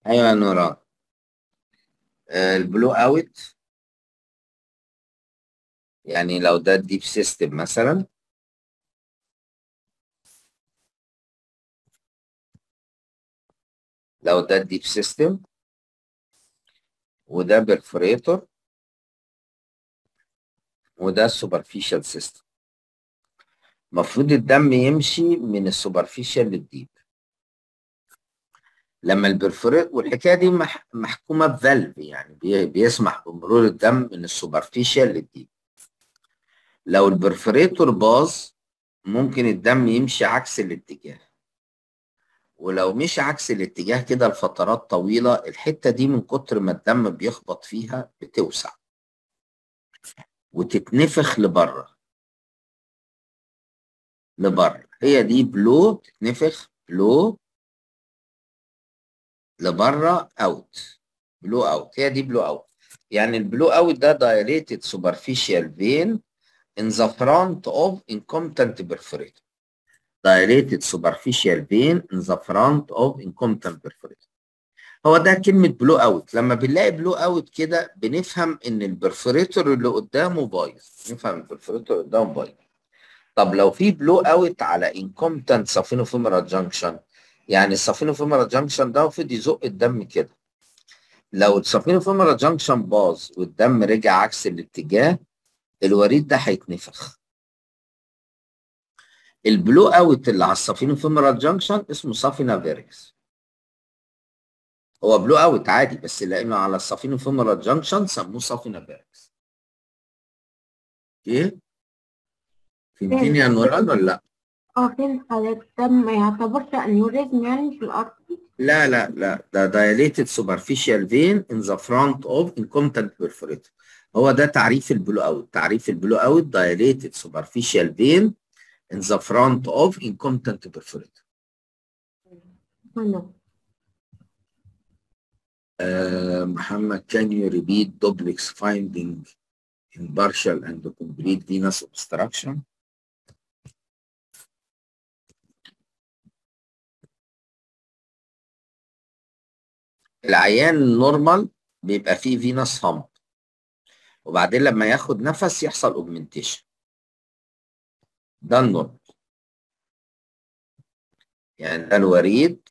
ايوه يا نوران آه، البلو اوت يعني لو ده الديب سيستم مثلا لو ده الديب سيستم وده برفوريتور وده السوبرفيشال سيستم المفروض الدم يمشي من السوبرفيشال للديب لما البرفوريت والحكايه دي مح- محكومه بفالف يعني بي- بيسمح بمرور الدم من السوبرفيشال للديب لو البرفوريتور باظ ممكن الدم يمشي عكس الاتجاه ولو مشي عكس الاتجاه كده لفترات طويلة الحتة دي من كتر ما الدم بيخبط فيها بتوسع وتتنفخ لبره لبره هي دي بلو تتنفخ بلو لبره اوت بلو اوت هي دي بلو اوت يعني البلو اوت ده dilated superficial vein in the front of incompetent perforator dilated superficial vein in the front of incompetent perforator هو ده كلمة بلو اوت لما بنلاقي بلو اوت كده بنفهم ان البرفوريتور اللي قدامه بايظ نفهم البرفوريتور اللي قدامه بايظ طب لو في بلو اوت على incompetent سافينوفيمورال جانكشن يعني السافينوفيمورال جانكشن ده المفروض يزق الدم كده لو السافينوفيمورال جانكشن باظ والدم رجع عكس الاتجاه الوريد ده هيتنفخ البلو اوت اللي على السافينوفيمورال جانكشن اسمه سافينا فيريكس هو بلو اوت عادي بس لانه على السافينوفيمورال جانكشن سموه سافينا فيريكس ايه فهمتني يا نوران ولا لا اه فين حضرتك ده ما يعتبرش انيوريزم يعني في الارض لا لا لا ده dilated superficial vein in the front of incompetent perforator هو ده تعريف البلو اوت تعريف البلو اوت dilated superficial vein in the front of incompetent perforator أنا. uh, محمد can you repeat duplex finding in partial and complete venous obstruction العيان النورمال بيبقى فيه فينس همب وبعدين لما ياخد نفس يحصل اوجمنتيشن ده النورمال يعني ده الوريد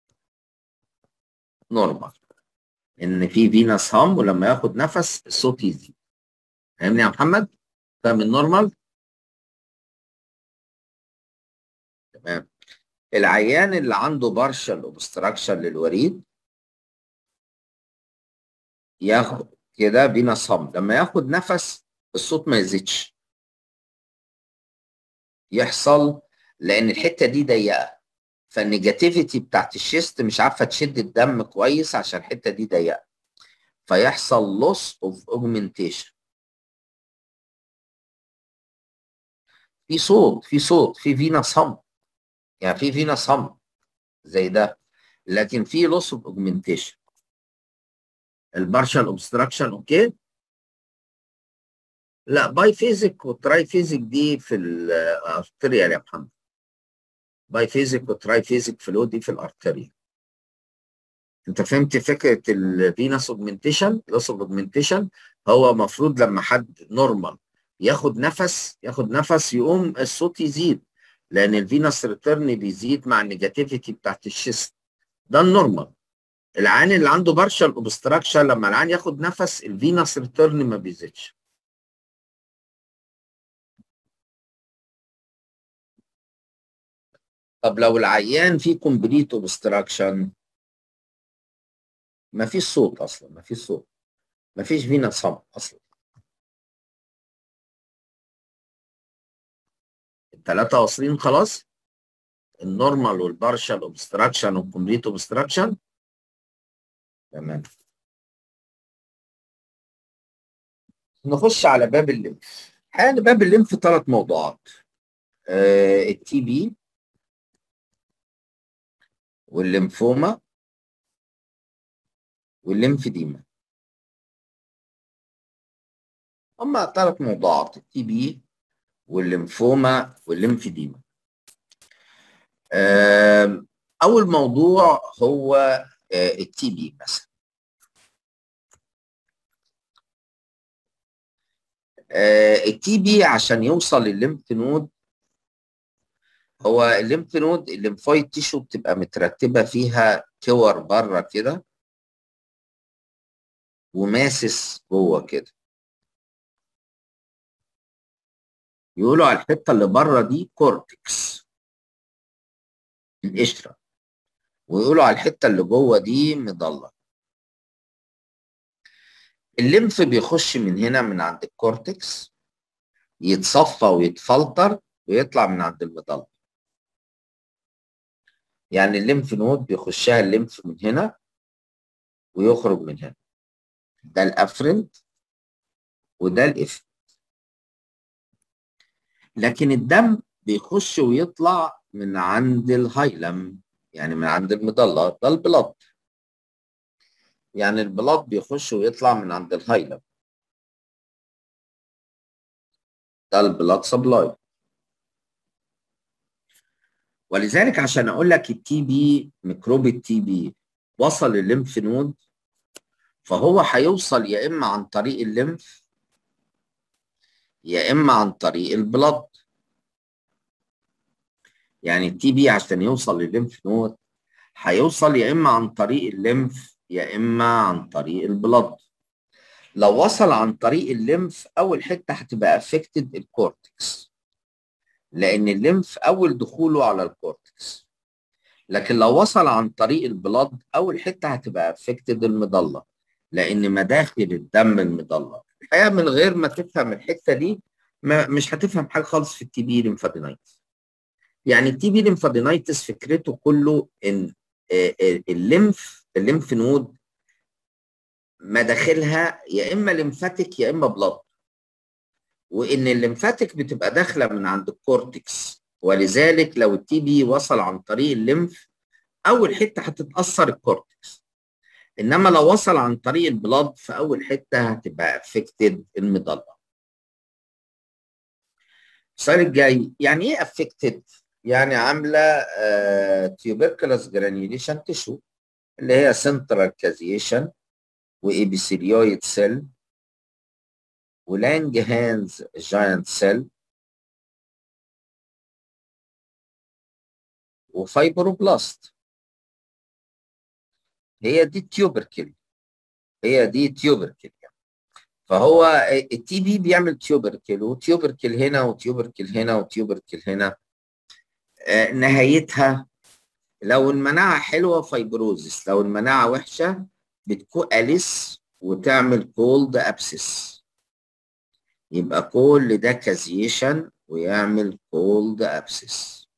نورمال ان في فينس هام ولما ياخد نفس الصوت يزيد فاهمني يا محمد ده من نورمال تمام العيان اللي عنده بارشل اوبستراكشن للوريد ياخد كده فينس هام لما ياخد نفس الصوت ما يزيدش يحصل لان الحته دي ضيقه فالنيجاتيفيتي بتاعت الشيست مش عارفه تشد الدم كويس عشان الحته دي ضيقه فيحصل loss of augmentation في صوت في صوت في فينس هم يعني في فينس هم زي ده لكن في loss of augmentation البارشال اوبستراكشن اوكي لا باي فيزيك وتراي فيزيك دي في الارتريال يا محمد باي فيزيك وتراي فيزيك فلو دي في الارتريال انت فهمت فكره الفينس اوجمنتيشن لوس اوجمنتيشن هو المفروض لما حد نورمال ياخد نفس ياخد نفس يقوم الصوت يزيد لان الفينس ريتيرن بيزيد مع النيجاتيفيتي بتاعت الشيست ده النورمال العين اللي عنده بارشال اوبستراكشن لما العين ياخد نفس الفينس ريتيرن ما بيزيدش طب لو العيان فيه كومبليت اوبستراكشن ما فيش صوت اصلا ما فيش صوت ما فيش فينا صم اصلا الثلاثه واصلين خلاص النورمال والبارشال اوبستراكشن والكومبليت اوبستراكشن تمام نخش على باب الليمف يعني باب الليمف ثلاث موضوعات آه التي بي والليمفوما والليمفديما هما ثلاث موضوعات التي بي والليمفوما والليمفديما أول موضوع هو التي بي مثلا التي بي عشان يوصل للليمف نود هو الليمف نود الليمفويد تيشو بتبقى مترتبه فيها كور بره كده وماسس جوه كده يقولوا على الحته اللي بره دي كورتكس القشره ويقولوا على الحته اللي جوه دي مضله الليمف بيخش من هنا من عند الكورتكس يتصفى ويتفلتر ويطلع من عند المضله يعني الليمف نود بيخشها الليمف من هنا ويخرج من هنا ده الافرنت وده الافرنت لكن الدم بيخش ويطلع من عند الهايلم يعني من عند المضله ده البلاد يعني البلاد بيخش ويطلع من عند الهايلم ده البلاد سبلاي ولذلك عشان اقول لك التي بي ميكروب التي بي وصل الليمف نود فهو هيوصل يا اما عن طريق الليمف يا اما عن طريق البلد يعني التي بي عشان يوصل للليمف نود هيوصل يا اما عن طريق الليمف يا اما عن طريق البلد لو وصل عن طريق الليمف اول حته هتبقى افكتد الكورتكس لان الليمف اول دخوله على الكورتكس لكن لو وصل عن طريق البلد اول حته هتبقى افكتد المضله لان مداخل الدم المضله الحقيقه من غير ما تفهم الحته دي ما مش هتفهم حاجه خالص في التي بي ليمفادينايتس يعني التي بي ليمفادينايتس فكرته كله ان الليمف الليمف نود مداخلها يا اما ليمفاتيك يا اما بلاد وان الليمفاتيك بتبقى داخله من عند الكورتكس ولذلك لو التي بي وصل عن طريق الليمف اول حته هتتاثر الكورتكس انما لو وصل عن طريق البلاد فاول حته هتبقى افكتد المضله السؤال الجاي يعني ايه افكتد يعني عامله تيوبركلس جرانيوليشن تيشو اللي هي سنترال كازيشن وإبيثيليويد سيل ولانج هانز جاينت سيل وفايبروبلاست هي دي التيوبركل هي دي تيوبركل يعني. فهو التي بي بيعمل تيوبركل وتيوبركل هنا وتيوبركل هنا وتيوبركل هنا آه نهايتها لو المناعة حلوة فايبروزس لو المناعة وحشة بتكواليس وتعمل كولد ابسس يبقى كل ده كازيشن ويعمل كولد ابسس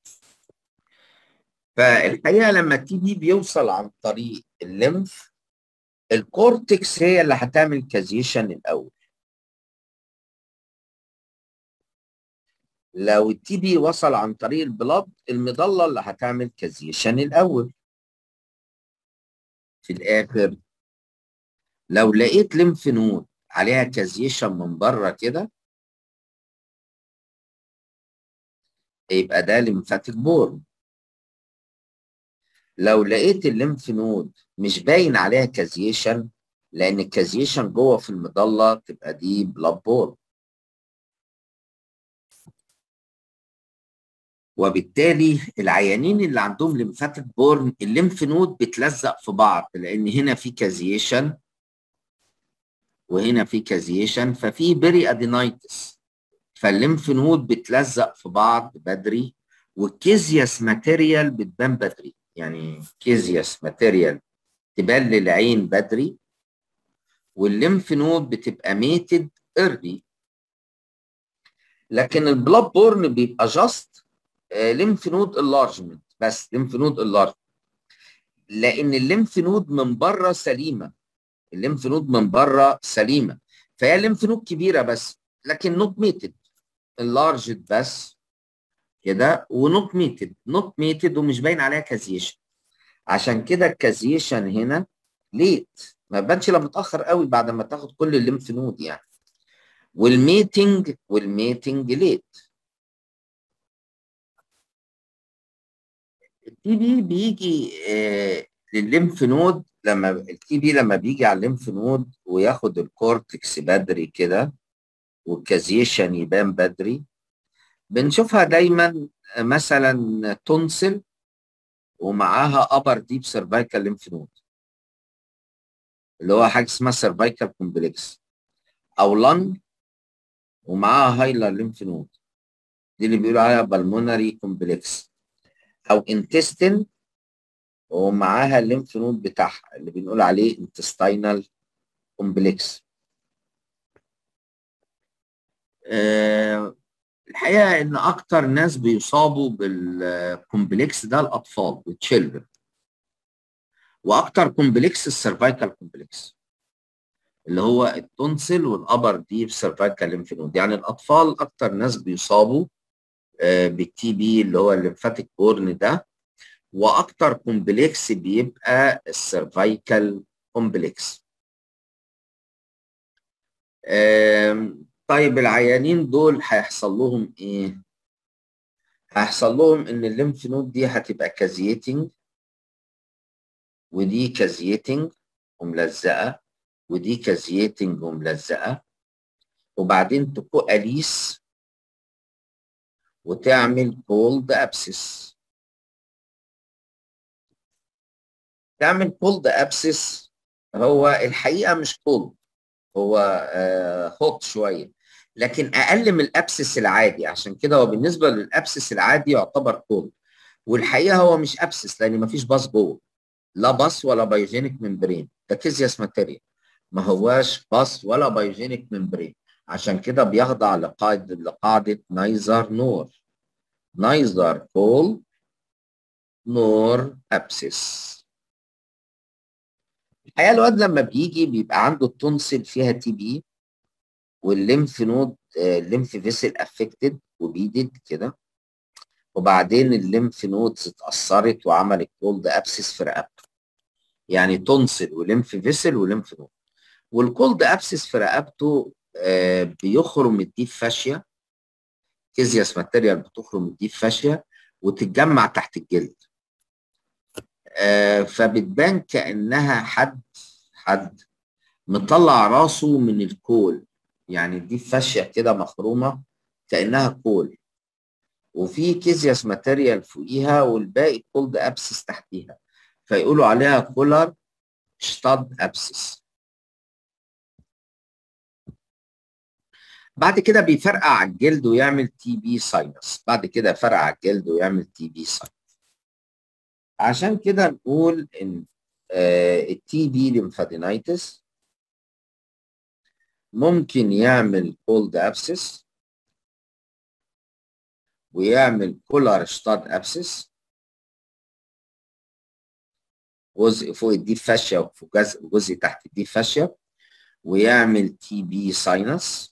فالحقيقه لما التي بي بيوصل عن طريق الليمف الكورتكس هي اللي هتعمل كازيشن الاول لو التي بي وصل عن طريق البلاد المضله اللي هتعمل كازيشن الاول في الاخر لو لقيت ليمف نود عليها كازيشن من بره كده يبقى ده ليمفاتيك بورن لو لقيت الليمف نود مش باين عليها كازيشن لان الكازيشن جوه في المضله تبقى دي بلاد بورن وبالتالي العيانين اللي عندهم ليمفاتيك بورن الليمف نود بتلزق في بعض لان هنا في كازيشن وهنا في كازيشن ففي بيري ادينايتس فالليمف نود بتلزق في بعض بدري والكيزياس ماتيريال بتبان بدري يعني كيزياس ماتيريال تبان للعين بدري والليمف نود بتبقى ميتد ايرلي لكن البلاد بورن بيبقى جاست ليمف نود انلارجمنت بس ليمف نود انلارجمنت لان الليمف نود من بره سليمه الليمف نود من بره سليمه فهي الليمف نود كبيره بس لكن نوت ميتد انلارجد بس كده ونوت ميتد نوت ميتد ومش باين عليها كازيشن عشان كده الكازيشن هنا ليت ما بانش الا متاخر قوي بعد ما تاخد كل الليمف نود يعني والميتنج والميتنج ليت التي بي بيجي آه للليمف نود لما التي بي لما بيجي على الليمف نود وياخد الكورتكس بدري كده والكازيشن يبان بدري بنشوفها دايما مثلا تونسل ومعاها ابر ديب سيرفايكال ليمف نود اللي هو حاجه اسمها سيرفايكال كومبلكس او لنج ومعاها هايلر ليمف نود دي اللي بيقولوا عليها بالمونري كومبلكس او انتستين ومعاها الليمف نود بتاعها اللي بنقول عليه انتستينال كومبلكس أه الحقيقه ان اكتر ناس بيصابوا بالكومبلكس ده الاطفال والتشيلدرن واكتر كومبلكس السيرفايكال كومبلكس اللي هو التونسل والابر ديب سيرفايكال ليمف نود يعني الاطفال اكتر ناس بيصابوا أه بالتي بي اللي هو الليمفاتيك بورن ده واكتر كومبلكس بيبقى السيرفايكال كومبلكس طيب العيانين دول هيحصل لهم ايه هيحصل لهم ان الليمف نود دي هتبقى كازيتنج ودي كازيتنج وملزقه ودي كازيتنج وملزقه وبعدين تكواليس وتعمل كولد ابسس تعمل كولد ابسس هو الحقيقه مش كولد هو هوت شويه لكن اقل من الابسس العادي عشان كده هو بالنسبه للابسس العادي يعتبر كولد والحقيقه هو مش ابسس لان مفيش باص جوه لا باص ولا بايوجينيك ممبرين ده كيزياس ماتيريال ما هواش باص ولا بايوجينيك ممبرين عشان كده بيخضع لقاعده لقاعده نايزر نور نايزر كول نور ابسس الحقيقه الواد لما بيجي بيبقى عنده التونسل فيها تي بي والليمف نود الليمف فيسل افكتد وبيدد كده وبعدين الليمف نودز اتاثرت وعملت كولد ابسس في رقبته يعني تونسل وليمف فيسل وليمف نود والكولد ابسس في رقبته آه بيخرم الديب فاشيا كيزياس ماتيريال بتخرم الديب فاشيا وتتجمع تحت الجلد آه فبتبان كانها حد حد مطلع راسه من الكول يعني دي فاشيه كده مخرومه كانها كول وفي كيزياس ماتيريال فوقيها والباقي كولد ابسس تحتيها فيقولوا عليها كولر شتاد ابسس بعد كده بيفرقع على الجلد ويعمل تي بي ساينس بعد كده فرقع على الجلد ويعمل تي بي ساينس عشان كده نقول ان التي بي ليمفادينايتس ممكن يعمل كولد ابسس ويعمل كولار شتاد ابسس جزء فوق الديب فاشيا وفوق جزء, جزء تحت الديب فاشيا ويعمل تي بي ساينس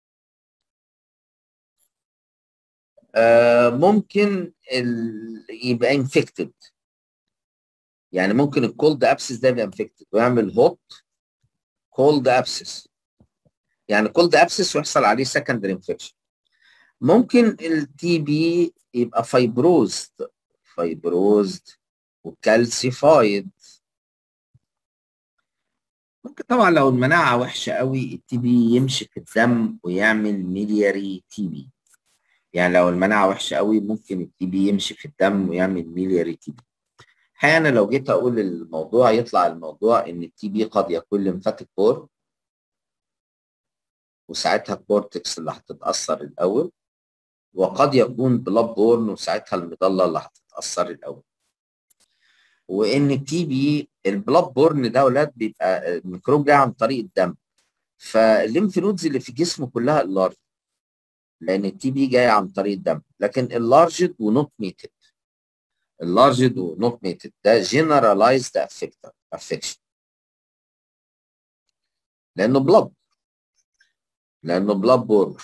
آه ممكن يبقى انفكتد يعني ممكن الكولد ابسس ده يبقى انفكتد ويعمل هوت كولد ابسس يعني كولد ابسس ويحصل عليه سكندري انفكشن ممكن التي بي يبقى فايبروزد فايبروزد وكالسيفايد ممكن طبعا لو المناعه وحشه قوي التي بي يمشي في الدم ويعمل ميلياري تي بي يعني لو المناعه وحشه قوي ممكن التي بي يمشي في الدم ويعمل ميلياري تي بي احيانا لو جيت اقول الموضوع يطلع الموضوع ان التي بي قد يكون لمفاتيك بور وساعتها الكورتكس اللي هتتاثر الاول وقد يكون بلاد بورن وساعتها المظله اللي هتتاثر الاول وان التي بي البلاد بورن ده اولاد بيبقى الميكروب جاي عن طريق الدم فالليمف نودز اللي في جسمه كلها اللارج لان التي بي جاي عن طريق الدم لكن اللارجد ونوت ميتد اللارجد ونوت ميتد ده جنرالايزد افكشن لانه بلاد لانه بلاد بورن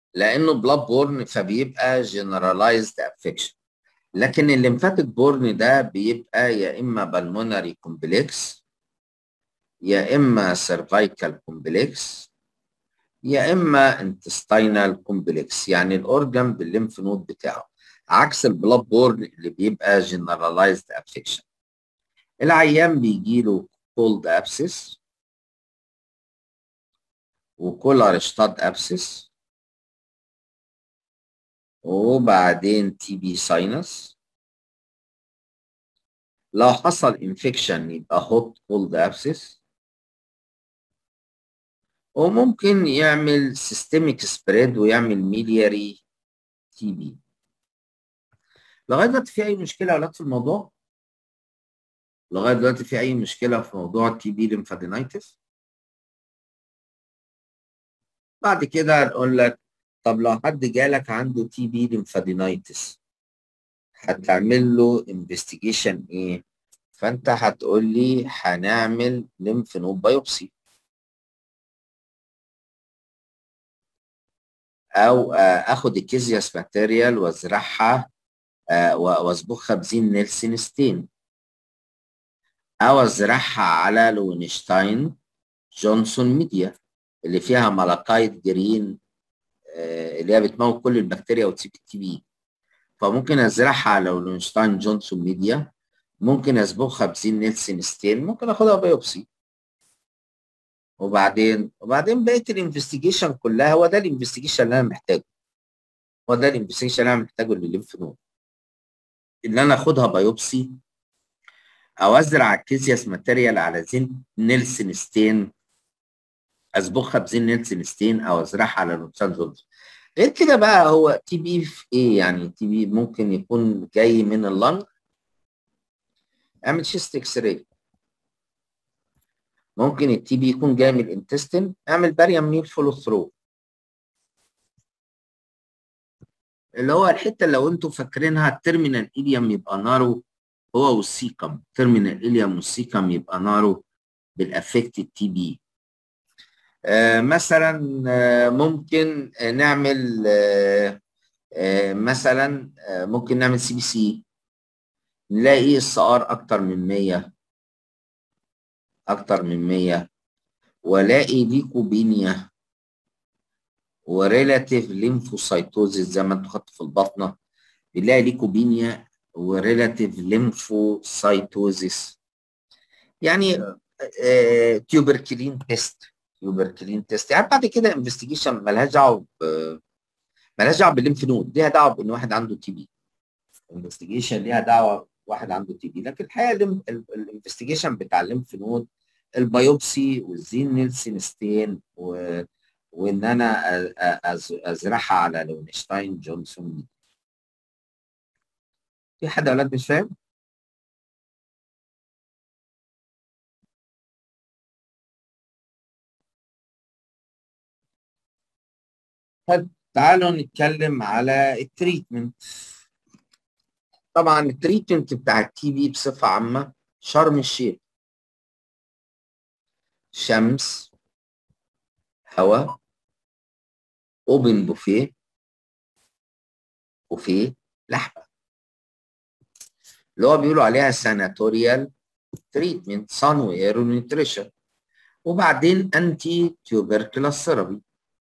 لانه بلاد بورن فبيبقى جنرالايزد افكشن لكن الليمفاتيك بورن ده بيبقى يا اما بالمونري كومبلكس يا اما سيرفايكال كومبلكس يا اما انتستينال كومبلكس يعني الاورجن بالليمف نود بتاعه عكس البلاد بورن اللي بيبقى جنرالايزد افكشن العيان بيجي له كولد ابسس وكولر شتاد ابسس وبعدين تي بي ساينس لو حصل انفكشن يبقى هوت كولد ابسس وممكن يعمل سيستميك سبريد ويعمل ميلياري تي بي لغايه دلوقتي في اي مشكله يا اولاد في الموضوع لغايه دلوقتي في اي مشكله في موضوع التي بي ليمفادينايتس بعد كده هنقول لك طب لو حد جالك عنده تي بي ليمفادينايتس هتعمل له انفستيجيشن ايه فانت هتقول لي هنعمل ليمف نود بايوبسي او اخد الكيزياس ماتيريال وازرعها واصبغها بزين نيلسون ستين او ازرعها على لونشتاين جونسون ميديا اللي فيها ملاكايت جرين اللي هي بتموت كل البكتيريا وتسيب التي بي فممكن ازرعها على لونشتاين جونسون ميديا ممكن اصبغها بزين نيلسون ستين ممكن اخدها بايوبسي وبعدين وبعدين بقيه الانفستيجيشن كلها هو ده الانفستيجيشن اللي انا محتاجه هو ده الانفستيجيشن اللي انا محتاجه للليمف نود ان انا اخدها بايوبسي او ازرع الكيزياس ماتيريال على زين نيلسون ستين اصبغها بزين نيلسون ستين او ازرعها على نوتسان جونز غير كده بقى هو تي بي في ايه يعني تي بي ممكن يكون جاي من اللنج اعمل شيست اكس راي ممكن التي بي يكون جاي من الانتستين اعمل باريم ميل فولو ثرو اللي هو الحته لو انتوا فاكرينها التيرمينال اليوم يبقى نارو هو والسيكم تيرمينال اليوم والسيكم يبقى نارو بالافكت التي بي آه مثلا آه ممكن آه نعمل آه آه مثلا آه ممكن نعمل سي بي سي نلاقي اس ار اكتر من 100 اكتر من 100 والاقي ليكوبينيا وريلاتيف ليمفوسايتوزيس زي ما انتوا خدتوا في البطنه بنلاقي ليكوبينيا وريلاتيف ليمفوسايتوزيس يعني آه تيوبركلين تيست تيوبركلين تيست يعني بعد كده انفستيجيشن مالهاش دعوه مالهاش دعوه بالليمف نود ليها دعوه بان واحد عنده تي بي انفستيجيشن ليها دعوه واحد عنده تي بي لكن الحقيقه الانفستيجيشن بتاع الليمف نود البيوبسي والزين نيلسون ستين و... وان انا أز... ازرعها على لونشتاين جونسون في حد اولاد مش فاهم؟ طيب تعالوا نتكلم على التريتمنت طبعا التريتمنت بتاع التي بي بصفه عامه شرم الشيخ شمس هواء اوبن بوفيه بوفيه لحمه اللي هو بيقولوا عليها ساناتوريال تريتمنت صن واير ونيوتريشن وبعدين انتي تيوبركلاس ثيرابي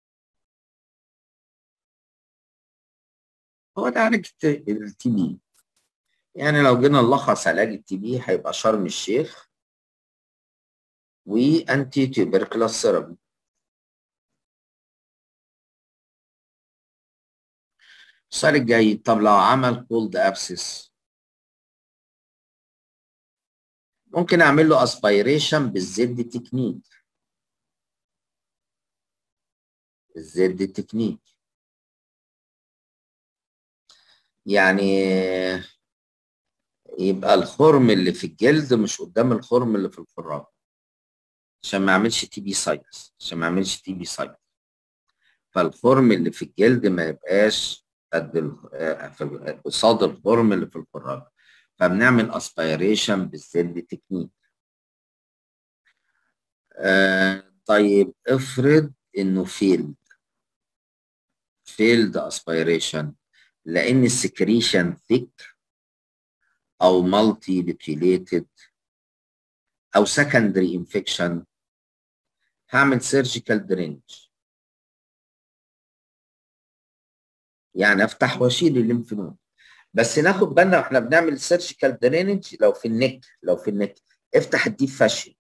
هو ده علاج التي بي يعني لو جينا نلخص علاج التي بي هيبقى شرم الشيخ وانتي تيوبركلاس ثيرابي السؤال الجاي طب لو عمل كولد ابسس ممكن اعمل له اسبيريشن بالزد تكنيك الزد تكنيك يعني يبقى الخرم اللي في الجلد مش قدام الخرم اللي في الفراغ عشان ما يعملش تي بي ساينس عشان ما يعملش تي بي ساينس فالخرم اللي في الجلد ما يبقاش قد قصاد الخرم اللي في الفراغ فبنعمل اسبيريشن بالزد تكنيك آه طيب افرض انه فيلد failed aspiration لان السكريشن thick او multi nucleated او secondary infection هعمل surgical drainage يعني افتح واشيل الليمف نود بس ناخد بالنا واحنا بنعمل سيرجيكال درينج لو في النك لو في النك افتح الديب فاشيا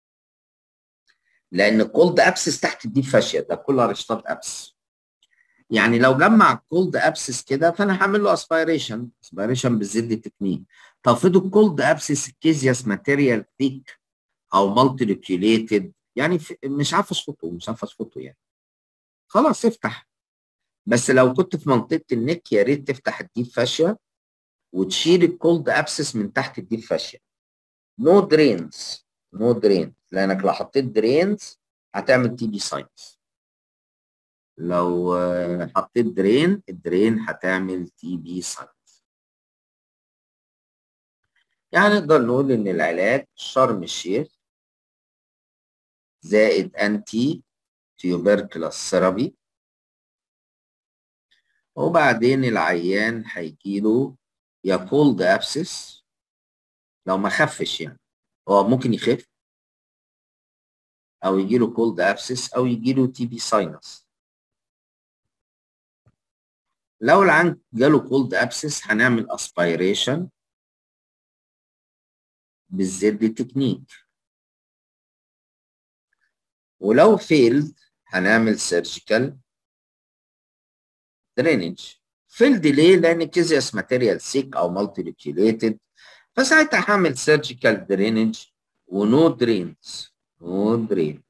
لان الكولد ابسس تحت الديب فاشيا ده كله رشطات ابس يعني لو جمع الكولد ابسس كده فانا هعمل له اسبيريشن اسبيريشن بالزد تكنيك تفرض الكولد ابسس كيزياس ماتيريال ثيك او مالتي لوكيوليتد يعني مش عارف اشفطه مش عارف اشفطه يعني خلاص افتح بس لو كنت في منطقه النك يا ريت تفتح الديب فاشيا وتشيل الكولد ابسس من تحت الديب فاشيا نو درينز نو درين لانك لو حطيت درينز هتعمل تي بي ساينس لو حطيت درين الدرين هتعمل تي بي ساينس يعني نقدر نقول ان العلاج شرم الشيخ زائد انتي تيوبركلس ثيرابي وبعدين العيان هيجيله يا كولد ابسس لو ما خفش يعني هو ممكن يخف او يجيله كولد ابسس او يجيله تي بي ساينس لو العيان جاله كولد ابسس هنعمل اسبيريشن بالزد تكنيك ولو فيلد هنعمل سيرجيكال درينج فيلد ليه؟ لان كيزياس ماتيريال سيك او مالتي ليكيوليتد فساعتها هعمل سيرجيكال درينج ونو درينز نو درينز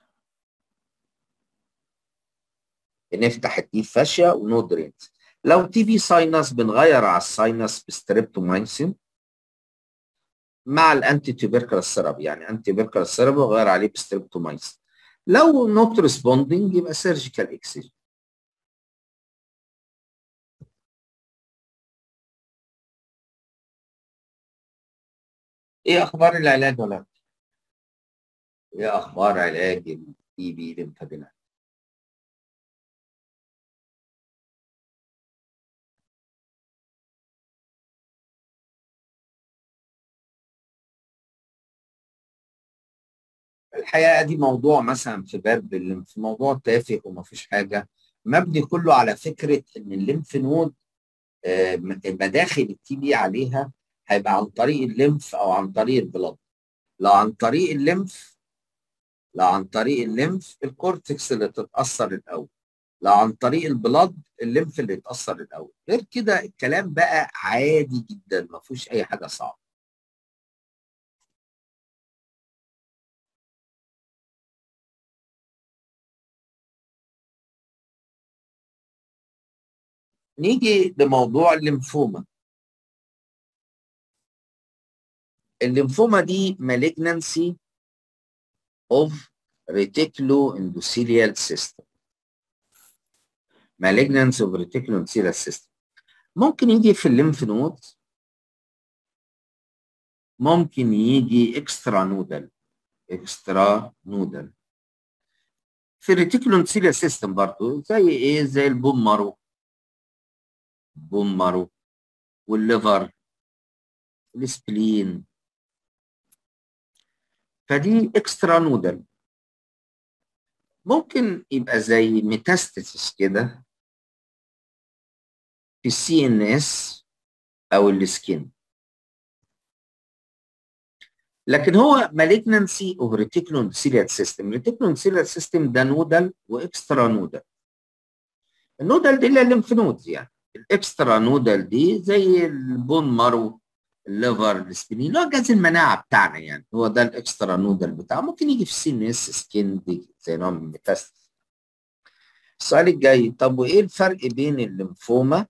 بنفتح الديب فاشيا ونو درينز لو تي بي ساينس بنغير على الساينس بستريبتومايسين مع الانتي تيوبركل ثيرابي يعني انتي تيوبركل ثيرابي وغير عليه بستريبتومايسين لو نوت ريسبوندنج يبقى سيرجيكال اكسجين ايه اخبار العلاج ولا ايه اخبار علاج التي بي ليمفادينات الحقيقه دي موضوع مثلا في باب في موضوع تافه وما فيش حاجه مبني كله على فكره ان الليمف نود مداخل التي بي عليها هيبقى عن طريق الليمف او عن طريق البلد لو عن طريق الليمف لو عن طريق الليمف الكورتكس اللي تتاثر الاول لو عن طريق البلد الليمف اللي يتاثر الاول غير كده الكلام بقى عادي جدا ما فيهوش اي حاجه صعبه نيجي لموضوع الليمفوما الليمفوما دي malignancy of reticuloendothelial system malignancy of reticuloendothelial system ممكن يجي في الليمف نود ممكن يجي اكسترا نودل اكسترا نودل في الريتيكولونسيليا سيستم برضه زي ايه زي البون مارو البون مارو والليفر السبلين فدي اكسترا نودل ممكن يبقى زي ميتاستاسيس كده في السي ان اس او السكين لكن هو مالجنسي اوف ريتيكولون سيليال سيستم ريتيكولون سيليال سيستم ده نودل واكسترا نودل النودل دي اللي الليمف نودز يعني الاكسترا نودل دي زي البون مارو الليفر السبلين اللي هو جهاز المناعه بتاعنا يعني هو ده الاكسترا نودل بتاعه ممكن يجي في السي ان اس سكين دي زي نوع من الميتاستاسيس السؤال الجاي طب وايه الفرق بين الليمفوما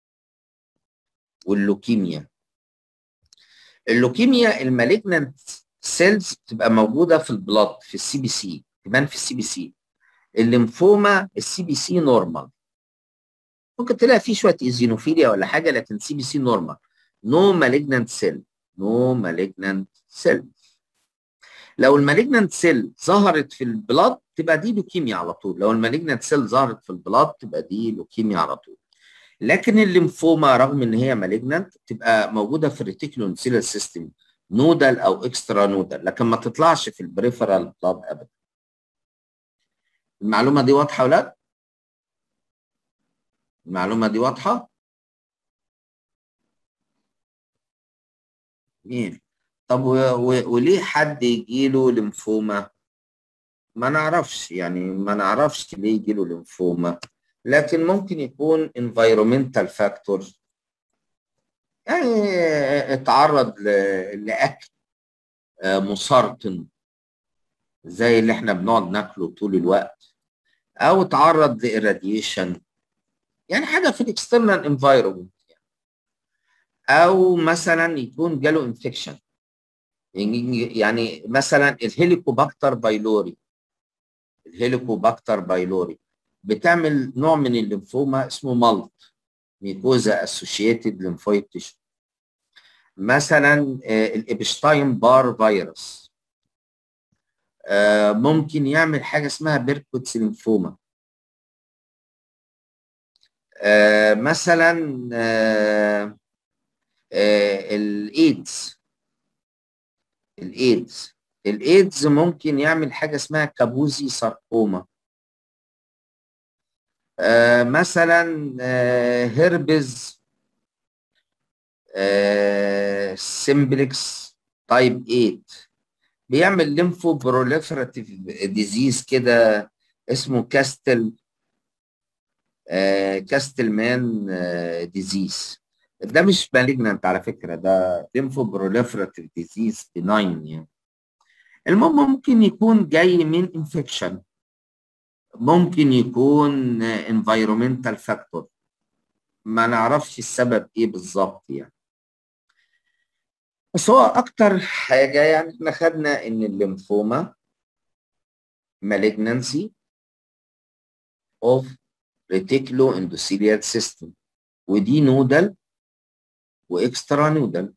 واللوكيميا اللوكيميا المالجنانت سيلز بتبقى موجوده في البلاد في السي بي سي كمان في السي بي سي الليمفوما السي بي سي نورمال ممكن تلاقي فيه شويه ايزينوفيليا ولا حاجه لكن سي بي سي نورمال نو مالجنانت سيل نو مالجنانت سيل لو المالجنانت سيل ظهرت في البلاد تبقى دي لوكيميا على طول لو المالجنانت سيل ظهرت في البلاد تبقى دي لوكيميا على طول لكن الليمفوما رغم ان هي مالجنانت تبقى موجوده في الريتيكولون سيلر سيستم نودال او اكسترا نودال لكن ما تطلعش في البريفرال بلاد ابدا المعلومه دي واضحه ولا لا المعلومه دي واضحه جميل طب و... و... وليه حد يجيله ليمفوما ما نعرفش يعني ما نعرفش ليه يجيله ليمفوما لكن ممكن يكون environmental factor يعني اتعرض ل... لاكل مسرطن زي اللي احنا بنقعد ناكله طول الوقت او اتعرض لإراديشن يعني حاجه في الاكسترنال انفايرمنت او مثلا يكون جاله انفكشن يعني مثلا الهيليكوباكتر بايلوري الهيليكوباكتر بايلوري بتعمل نوع من الليمفوما اسمه مالت ميكوزا اسوشيتد ليمفويد تيشو مثلا الابشتاين بار فيروس ممكن يعمل حاجه اسمها بيركوتس ليمفوما مثلا الايدز الايدز الايدز ممكن يعمل حاجه اسمها كابوزي ساركوما آه مثلا آه هربز آه سيمبلكس تايب 8 بيعمل ليمفو بروليفراتيف ديزيز كده اسمه كاستل آه كاستل مان آه ديزيز ده مش مالجنانت على فكره ده ليمفو بروليفراتيف ديزيز بناين يعني المهم ممكن يكون جاي من انفكشن ممكن يكون environmental factor ما نعرفش السبب ايه بالظبط يعني بس هو اكتر حاجه يعني احنا خدنا ان الليمفوما malignancy of reticuloendothelial system ودي نودل واكسترا نودل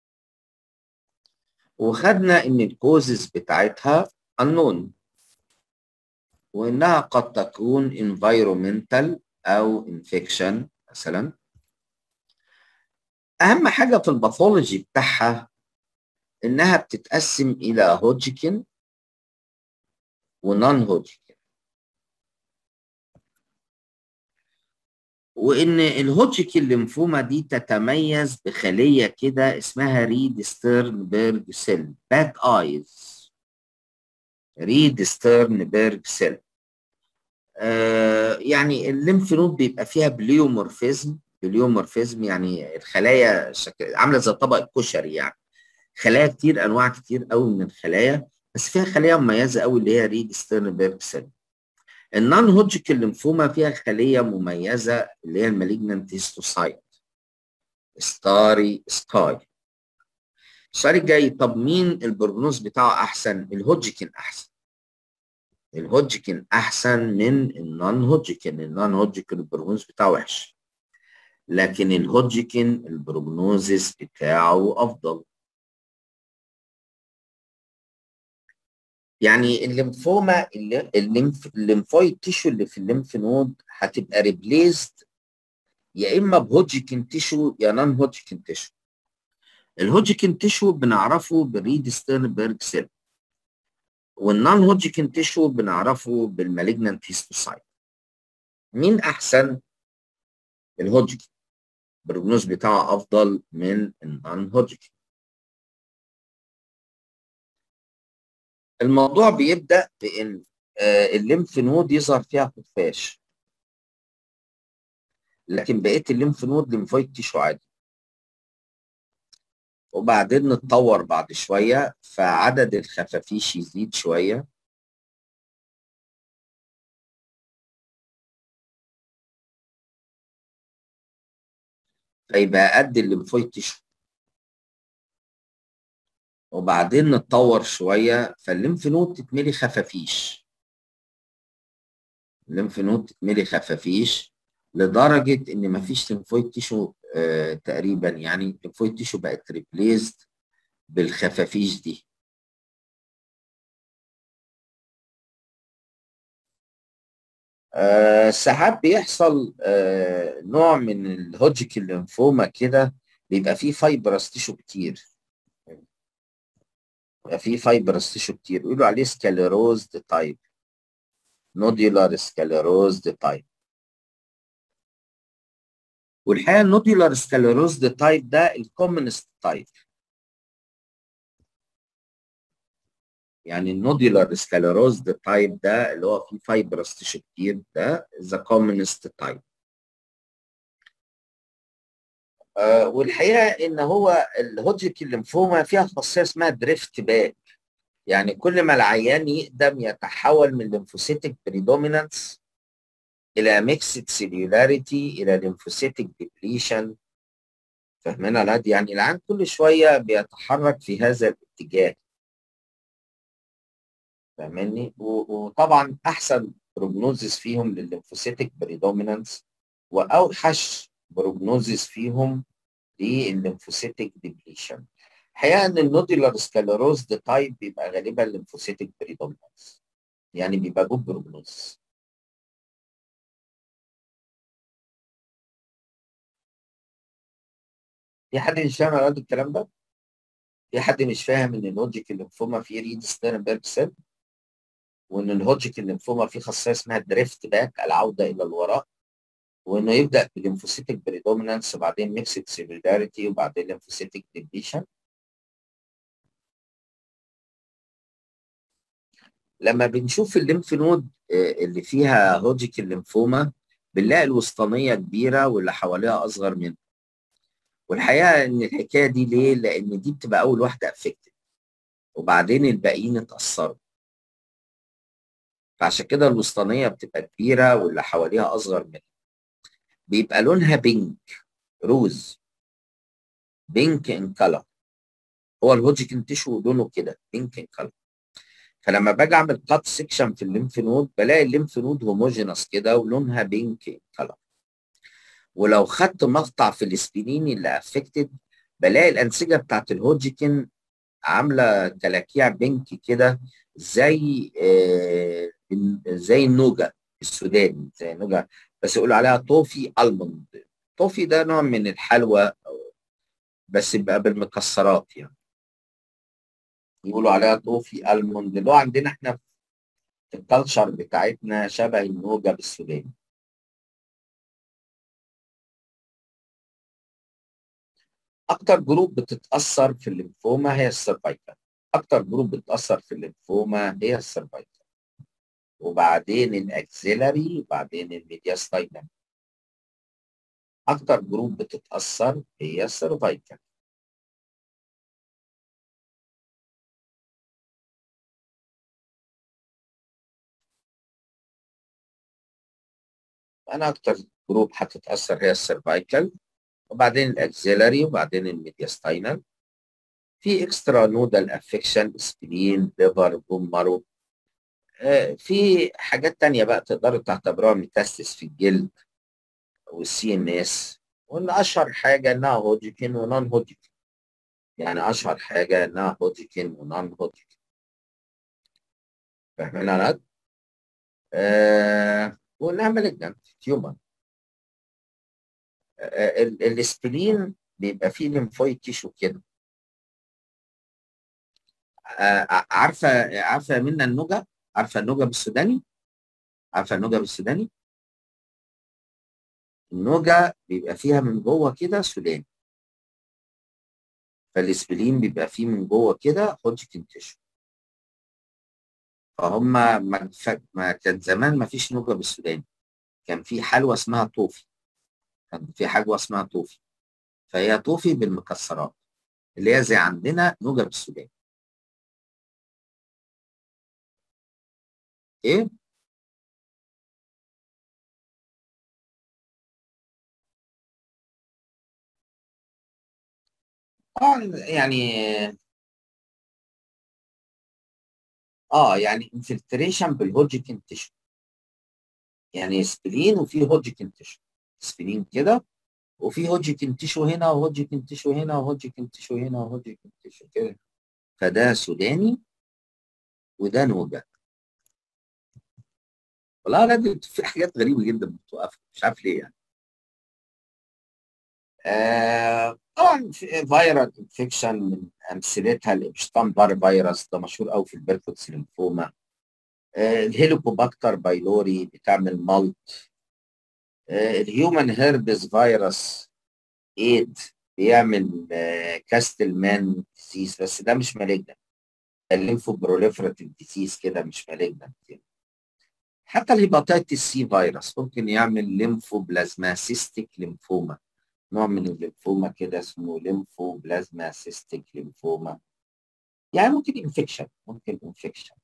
وخدنا ان الكوزز بتاعتها unknown وانها قد تكون environmental او infection مثلا اهم حاجه في الباثولوجي بتاعها انها بتتقسم الى هوجكن ونون هوجكن وان الهوجكن ليمفوما دي تتميز بخليه كده اسمها ريد ستيرنبرج سيل باد ايز ريد ستيرنبرج سيل آه يعني الليمف نود بيبقى فيها بليومورفيزم بليومورفيزم يعني الخلايا شكل عامله زي طبق الكشري يعني خلايا كتير انواع كتير قوي من الخلايا بس فيها خليه مميزه قوي اللي هي ريد ستيرنبرج سيل النون هوجكن ليمفوما فيها خليه مميزه اللي هي المالجنانت هيستوسايت ستاري سكاي السؤال الجاي طب مين البروجنوز بتاعه احسن الهوجكن احسن الهوجكن احسن من النون هوجكن النون هوجكن البروجنوز بتاعه وحش لكن الهوجكن البروجنوزس بتاعه افضل يعني الليمفوما الليمف الليمفويد تيشو اللي في الليمف نود هتبقى ريبليسد يا اما بهوجكن تيشو يا نون هوجكن تيشو الهوجكن تيشو بنعرفه بالريد ستيرنبرج سيل والنون هوجكن تيشو بنعرفه بالمالجنانت هيستوسايت مين احسن الهوجكن البروجنوز بتاعه افضل من النون هوجكن الموضوع بيبدا بان آه الليمف نود يظهر فيها خفاش لكن بقيه الليمف نود ليمفويد تيشو عادي وبعدين نتطور بعد شويه فعدد الخفافيش يزيد شويه فيبقى قد الليمفويد تيشو وبعدين نتطور شويه فالليمف نود تتملي خفافيش الليمف نود تتملي خفافيش لدرجه ان مفيش ليمفويد تيشو آه تقريبا يعني الليمفويد تيشو بقت ريبليزد بالخفافيش دي آه ساعات بيحصل آه نوع من الهوجيك الليمفوما كده بيبقى فيه فايبرس تيشو كتير بيبقى فيه فايبرس تيشو كتير يقولوا عليه سكاليروزد تايب نوديولار سكاليروزد تايب والحقيقه النوديولار سكاليروزد تايب ده الكومنست تايب يعني النوديولار سكاليروزد تايب ده اللي هو فيه فايبرس تيشو كتير ده ذا كومنست تايب آه والحقيقه ان هو الهوجيك الليمفوما فيها خاصيه اسمها دريفت باك يعني كل ما العيان يقدم يتحول من ليمفوسيتك بريدومينانس الى ميكسد سيلولاريتي الى ليمفوسيتك ديبليشن فاهمين يا ولاد يعني العيان كل شويه بيتحرك في هذا الاتجاه فاهمني وطبعا احسن بروجنوزيس فيهم للليمفوسيتك بريدومينانس واوحش بروجنوزيس فيهم للليمفوسيتك ديبليشن الحقيقه ان النوديولار سكاليروز ده تايب بيبقى غالبا ليمفوسيتك بريدومينانس يعني بيبقى جود بروجنوز في حد مش فاهم على الكلام ده؟ في حد مش فاهم ان الهوجيك الليمفوما فيه ريد ستيرنبرج سيل وان الهوجيك الليمفوما فيه خاصيه اسمها دريفت باك العوده الى الوراء وانه يبدا بليمفوسيتك بريدومينانس وبعدين ميكسد سيلولاريتي وبعدين ليمفوسيتك ديبليشن لما بنشوف الليمف نود اللي فيها هوجيك الليمفوما بنلاقي الوسطانيه كبيره واللي حواليها اصغر منها والحقيقه ان الحكايه دي ليه؟ لان دي بتبقى اول واحده افكتد وبعدين الباقيين اتاثروا فعشان كده الوسطانيه بتبقى كبيره واللي حواليها اصغر منها بيبقى لونها بينك روز بينك ان كلر هو الهوجيكن تيشو لونه كده بينك ان كلر فلما باجي اعمل كات سيكشن في الليمف نود بلاقي الليمف نود هوموجينس كده ولونها بينك ان كلر ولو خدت مقطع في الاسبلين اللي افكتد بلاقي الانسجه بتاعت الهوجيكن عامله كلاكيع بينك كده زي آه زي النوجه السوداني زي النوجه بس يقولوا عليها توفي الموند توفي ده نوع من الحلوى بس بيبقى بالمكسرات يعني يقولوا عليها توفي الموند اللي هو عندنا احنا في الكالتشر بتاعتنا شبه النوجه بالسوداني اكتر جروب بتتاثر في الليمفوما هي السيرفايكال اكتر جروب بتتاثر في الليمفوما هي السيرفايكال وبعدين الاكسيلاري وبعدين الميدياستاينال اكتر جروب بتتاثر هي السيرفايكال انا اكتر جروب هتتاثر هي السيرفايكال وبعدين الاكسيلاري وبعدين الميدياستاينال في اكسترا نودال افكشن سبلين ليفر بوم مارو آه في حاجات تانية بقى تقدروا تعتبروها ميتاستس في الجلد والسي ان اس وان اشهر حاجه انها هوجيكن ونون هوجيكن يعني اشهر حاجه انها هوجيكن ونون هوجيكن فاهمين يا آه وانها مالجنت تيومر الاسبلين بيبقى فيه ليمفويد تيشو كده عارفه عارفه منا النوجه عارفه النوجه بالسوداني عارفه النوجه بالسوداني النوجه بيبقى فيها من جوه كده سوداني فالاسبلين بيبقى فيه من جوه كده هوجيكن تيشو فهم ما, ما كان زمان ما فيش نوجه بالسوداني كان في حلوى اسمها طوفي كان في حاجه اسمها طوفي فهي طوفي بالمكسرات اللي هي زي عندنا نوجه بالسوداني ايه اه يعني اه يعني انفلتريشن بالهوجيكن تيشو يعني سبلين وفي هوجيكن تيشو سبلين كده وفي هوجيكن تيشو هنا وهوجيكن تيشو هنا وهوجيكن تيشو هنا وهوجيكن تيشو كده فده سوداني وده نوجه والله لا دي في حاجات غريبه جدا بتوقف مش عارف ليه يعني آه طبعا فيرال انفكشن من امثلتها الابشتاين بار فيروس ده مشهور قوي في البيركوتس ليمفوما آه الهيليكوباكتر بايلوري بتعمل مالت آه الهيومن هيربس فيروس 8 بيعمل آه كاستلمان ديزيز بس ده مش مالجنت الليمفو بروليفراتيف ديزيز كده مش مالجنت حتى الهيباتيتس سي فيروس ممكن يعمل ليمفو بلازما سيستيك ليمفوما نوع من الليمفوما كده اسمه ليمفو بلازما سيستيك ليمفوما يعني ممكن انفكشن ممكن انفكشن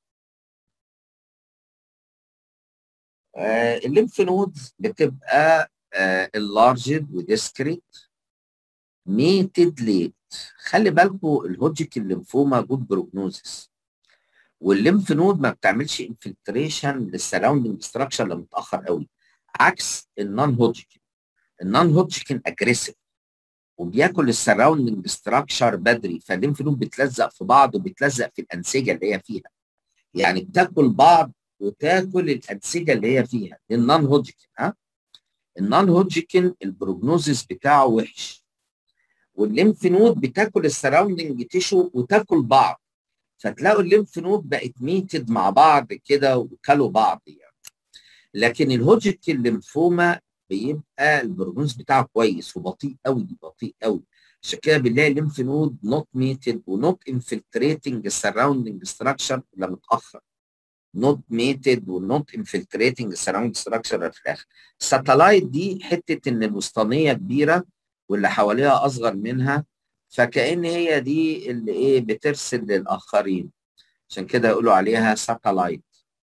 آه الليمف نودز بتبقى آه اللارجد وديسكريت ميتد ليت خلي بالكم الهوجيكن ليمفوما جود بروجنوزس والليمف نود ما بتعملش انفلتريشن للسراوندنج ستراكشر لما متاخر قوي عكس النون هوجيكن النون هوجيكن اجريسيف وبياكل السراوندنج ستراكشر بدري فالليمف نود بتلزق في بعض وبتلزق في الانسجه اللي هي فيها يعني بتاكل بعض وتاكل الانسجه اللي هي فيها النون هوجيكن ها النون هوجيكن البروجنوزيس بتاعه وحش والليمف نود بتاكل السراوندنج تيشو وتاكل بعض فتلاقوا الليمف نود بقت ميتد مع بعض كده وكلوا بعض يعني لكن الهوجيكن ليمفوما بيبقى البروجنوز بتاعه كويس وبطيء قوي بطيء قوي عشان كده بنلاقي الليمف نود نوت ميتد ونوت انفلتريتنج السراوندنج ستراكشر الا متاخر نوت ميتد ونوت انفلتريتنج السراوندنج ستراكشر في الاخر الساتلايت دي حته ان الوسطانيه كبيره واللي حواليها اصغر منها فكأن هي دي اللي ايه بترسل للاخرين عشان كده يقولوا عليها ساتلايت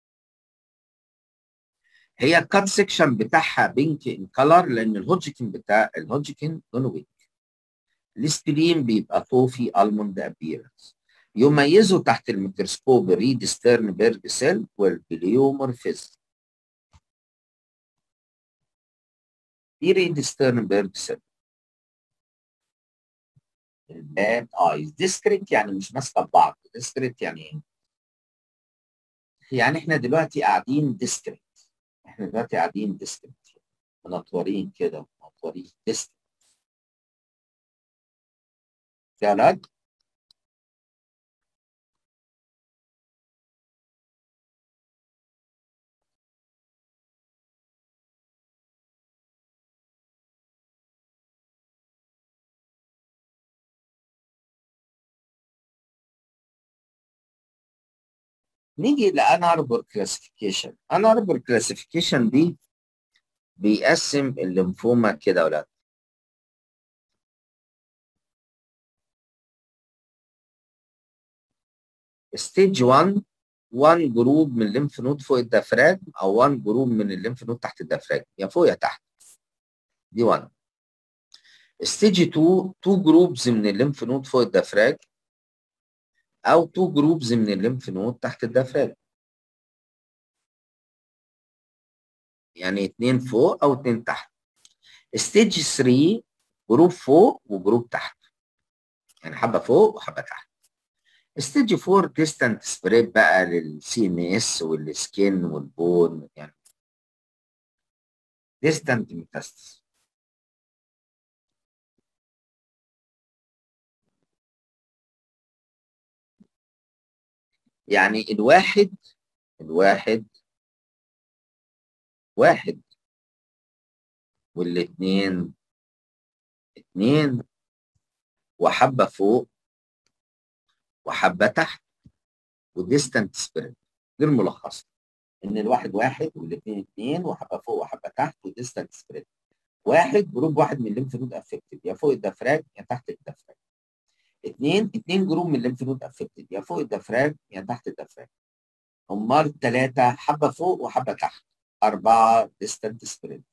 هي الكات سيكشن بتاعها بينك ان كلر لان الهوجيكن بتاع الهوجيكن لونه بينك السبلين بيبقى طوفي الموند ابيرنس يميزوا تحت الميكروسكوب الريد ستيرنبرج سيل والبليومورفيزم في ريد ستيرنبرج سيل الباد ايز ديسكريت يعني مش ماسكه ببعض ديسكريت يعني ايه؟ يعني احنا دلوقتي قاعدين ديسكريت احنا دلوقتي قاعدين ديسكريت منطورين كده منطورين ديسكريت في علاج؟ نيجي لان اربور كلاسيفيكيشن ان اربور كلاسيفيكيشن دي بيقسم الليمفوما كده يا ولاد ستيج 1 1 جروب من الليمف نود فوق الدفراج او 1 جروب من الليمف نود تحت الدفراج يا فوق يا تحت دي 1 ستيج 2 2 جروبز من الليمف نود فوق الدفراج او 2 جروبز من الليمف نود تحت الدفراج يعني اتنين فوق او اتنين تحت ستيج 3 جروب فوق وجروب تحت يعني حبه فوق وحبه تحت ستيج 4 ديستانت سبريد بقى للسي ام اس والسكين والبون يعني ديستانت ميتاستس يعني الواحد الواحد واحد والاثنين اتنين وحبة فوق وحبة تحت وديستانت سبريد دي الملخصة ان الواحد واحد والاثنين اثنين وحبة فوق وحبة تحت وديستانت سبريد واحد جروب واحد من الليمف نود افكتد يا فوق الدفراج يا تحت الدفراج اثنين اثنين جروب من الليمف نود افكتد يا فوق الدفراج يا تحت الدفراج امال ثلاثة حبة فوق وحبة تحت أربعة ديستانت سبريد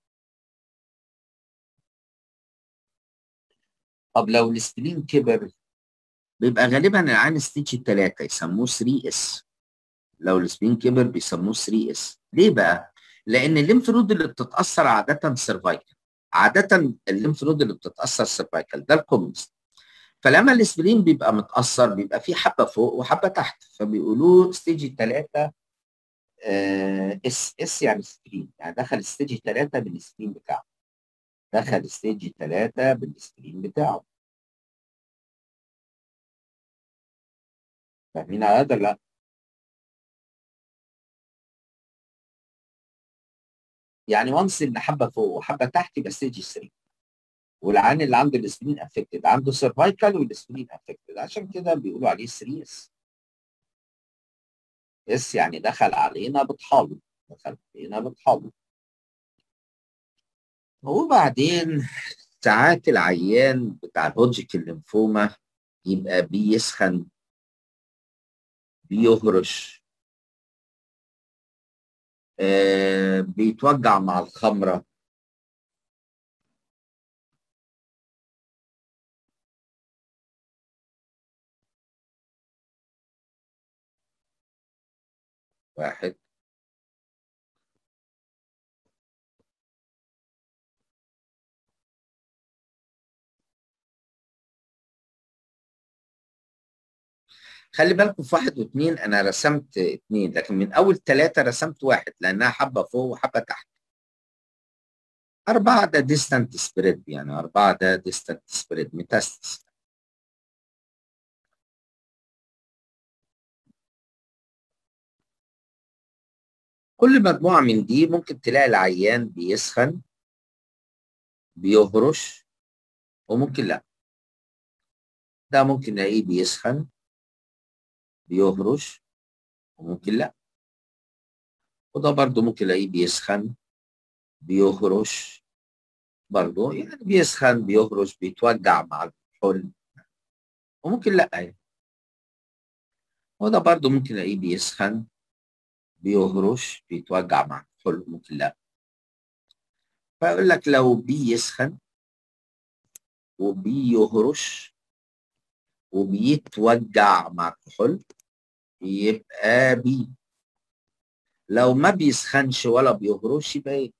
طب لو السبلين كبر بيبقى غالبا العين ستيج الثلاثة يسموه 3 اس لو السبلين كبر بيسموه 3 اس ليه بقى؟ لأن الليمف نود اللي بتتأثر عادة سيرفايكال عادة الليمف نود اللي بتتأثر سيرفايكال ده الكومنست فلما الاسبرين بيبقى متأثر بيبقى فيه حبة فوق وحبة تحت فبيقولوه ستيج الثلاثة اس اس يعني سكرين يعني دخل ستيج 3 بالسكرين بتاعه دخل ستيج 3 بالسكرين بتاعه فاهمين على هذا لا يعني وانس اللي حبه فوق وحبه تحت يبقى ستيج 3 والعين اللي عنده السكرين افكتد عنده سيرفايكال والسكرين افكتد عشان كده بيقولوا عليه 3 اس اس يعني دخل علينا بطحاله دخل علينا بطحاله وبعدين ساعات العيان بتاع الهوجيك الليمفوما يبقى بيسخن بيهرش آه بيتوجع مع الخمره واحد خلي بالكم في واحد واثنين انا رسمت اثنين لكن من اول ثلاثه رسمت واحد لانها حبه فوق وحبه تحت أربعة ده ديستانت سبريد يعني أربعة ده ديستانت سبريد ميتاستس كل مجموعة من دي ممكن تلاقي العيان بيسخن بيهرش وممكن لا ده ممكن نلاقيه بيسخن بيهرش وممكن لا وده برضو ممكن نلاقيه بيسخن بيهرش برضو يعني بيسخن بيهرش بيتوجع مع الكحول وممكن لا يعني وده برضو ممكن نلاقيه بيسخن بيهرش بيتوجع مع الكحول ممكن لا فيقول لك لو بيسخن وبيهرش وبيتوجع مع الكحول يبقى بي لو ما بيسخنش ولا بيهرش يبقى ايه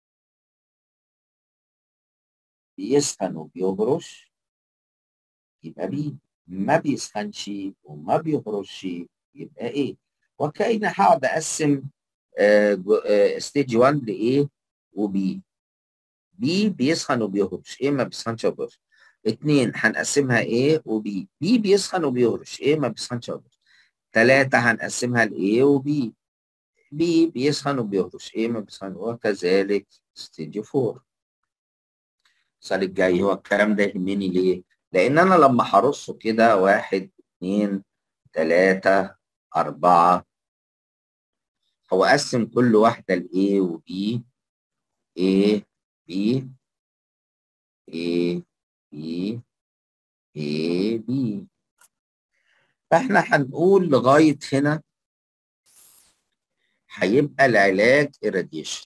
بيسخن وبيهرش يبقى بي ما بيسخنش وما بيهرش يبقى ايه وكأن هقعد اقسم ستيج 1 لايه وبي بي بيسخن وبيهرش ايه ما بيسخنش وبيهرش اتنين هنقسمها ايه وبي بي بيسخن وبيهرش ايه ما بيسخنش وبيهرش تلاتة هنقسمها لايه وبي بي بيسخن وبيهرش ايه ما بيسخن وكذلك ستيج 4 السؤال الجاي هو الكلام ده يهمني ليه؟ لأن أنا لما هرصه كده واحد اتنين تلاتة أربعة هو أقسم كل واحدة ل A و B A B A B A B فاحنا هنقول لغاية هنا هيبقى العلاج irradiation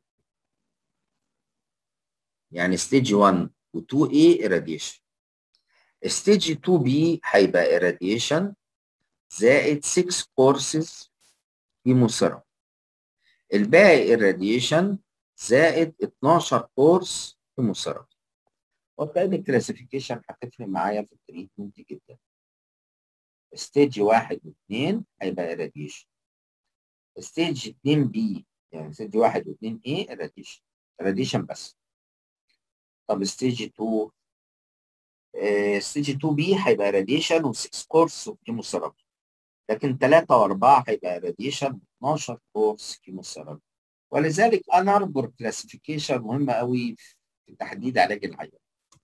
يعني ستيج 1 و 2 A irradiation ستيج 2 B هيبقى irradiation زائد 6 كورسز كيموثيرابي الباقي irradiation زائد 12 كورس كيموثيرابي وكأن الكلاسيفيكيشن هتفرق معايا في التريتمنت جدا ستيج 1 و2 هيبقى irradiation ستيج 2 B يعني ستيج 1 و2 A irradiation irradiation بس طب ستيج 2 ستيج 2 بي هيبقى راديشن و6 كورس كيموثيرابي لكن 3 و4 هيبقى راديشن 12 كورس كيموثيرابي ولذلك انا اربر كلاسيفيكيشن مهمه قوي في تحديد علاج العيان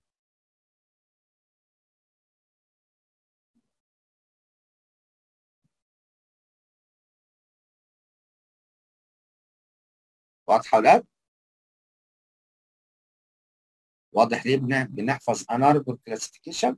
واضحه ولا واضح ليه بنحفظ اناربل كلاسيفيكيشن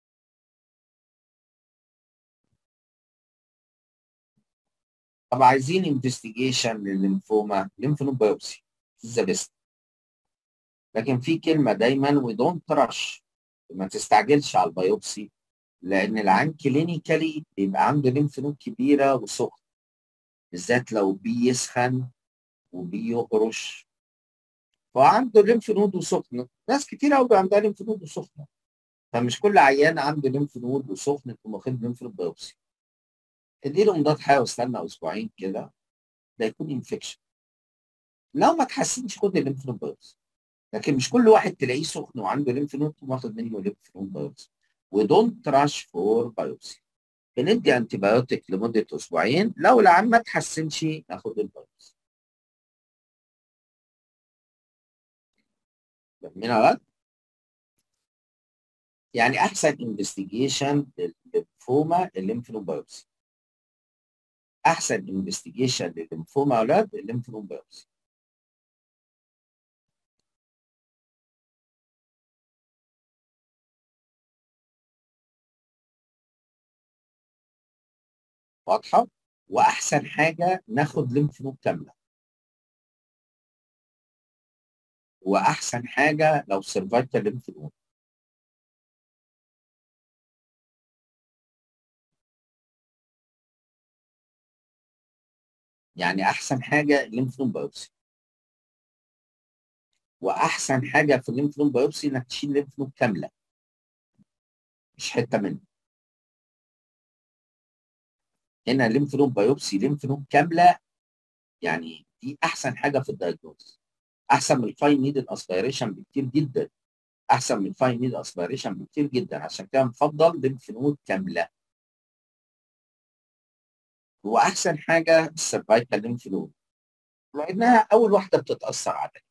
طب عايزين انفستيجيشن للليمفوما ليمف نود بايوبسي ذا بيست لكن في كلمه دايما وي دونت رش ما تستعجلش على البايوبسي لان العين كلينيكالي بيبقى عنده ليمف نود كبيره وسخن بالذات لو بيسخن وبيهرش وعنده ليمف نود وسخنه ناس كتير قوي عندها ليمف نود وسخنه فمش كل عيان عنده ليمف نود وسخن تقوم واخد ليمف نود بايوبسي اديله مضاد حيوي واستنى اسبوعين كده ده يكون انفكشن لو ما تحسنش خد الليمف نود بايوبسي لكن مش كل واحد تلاقيه سخن وعنده ليمف نود واخد منه ليمف نود بايوبسي ودونت راش فور بايوبسي بندي انتي بايوتيك لمده اسبوعين لو العيان ما تحسنش ناخد البايوبسي فاهمين يا ولاد؟ يعني احسن انفستيجيشن للليمفوما الليمف نود بايوبسي احسن انفستيجيشن للليمفوما يا اولاد الليمف نود بايوبسي واضحه واحسن حاجه ناخد ليمف نود كامله واحسن حاجه لو سيرفايكال ليمف نود يعني احسن حاجه الليمف نود بايوبسي واحسن حاجه في الليمف نود بايوبسي انك تشيل ليمف نود كامله مش حته منه هنا ليمف نود بايوبسي ليمف نود كامله يعني دي احسن حاجه في الدايجنوز احسن من الفاين نيدل اسبيريشن بكتير جدا احسن من الفاين نيدل اسبيريشن بكتير جدا عشان كده بفضل ليمف نود كامله واحسن حاجه السيرفايكال ليمف نود لانها اول واحده بتتاثر عليها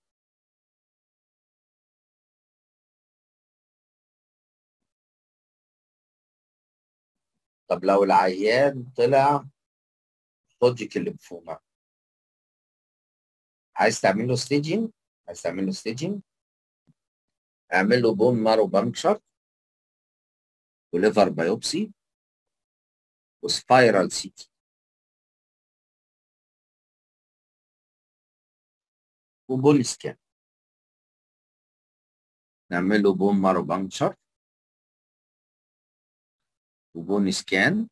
طب لو العيان طلع لوجيك الليمفوما عايز تعمل له ستيجنج عايز تعمل له ستيجنج اعمل له بون مارو بانكشر وليفر بايوبسي وسبايرال سي تي وبون سكان نعمل له بون مارو بانكشر وبون سكان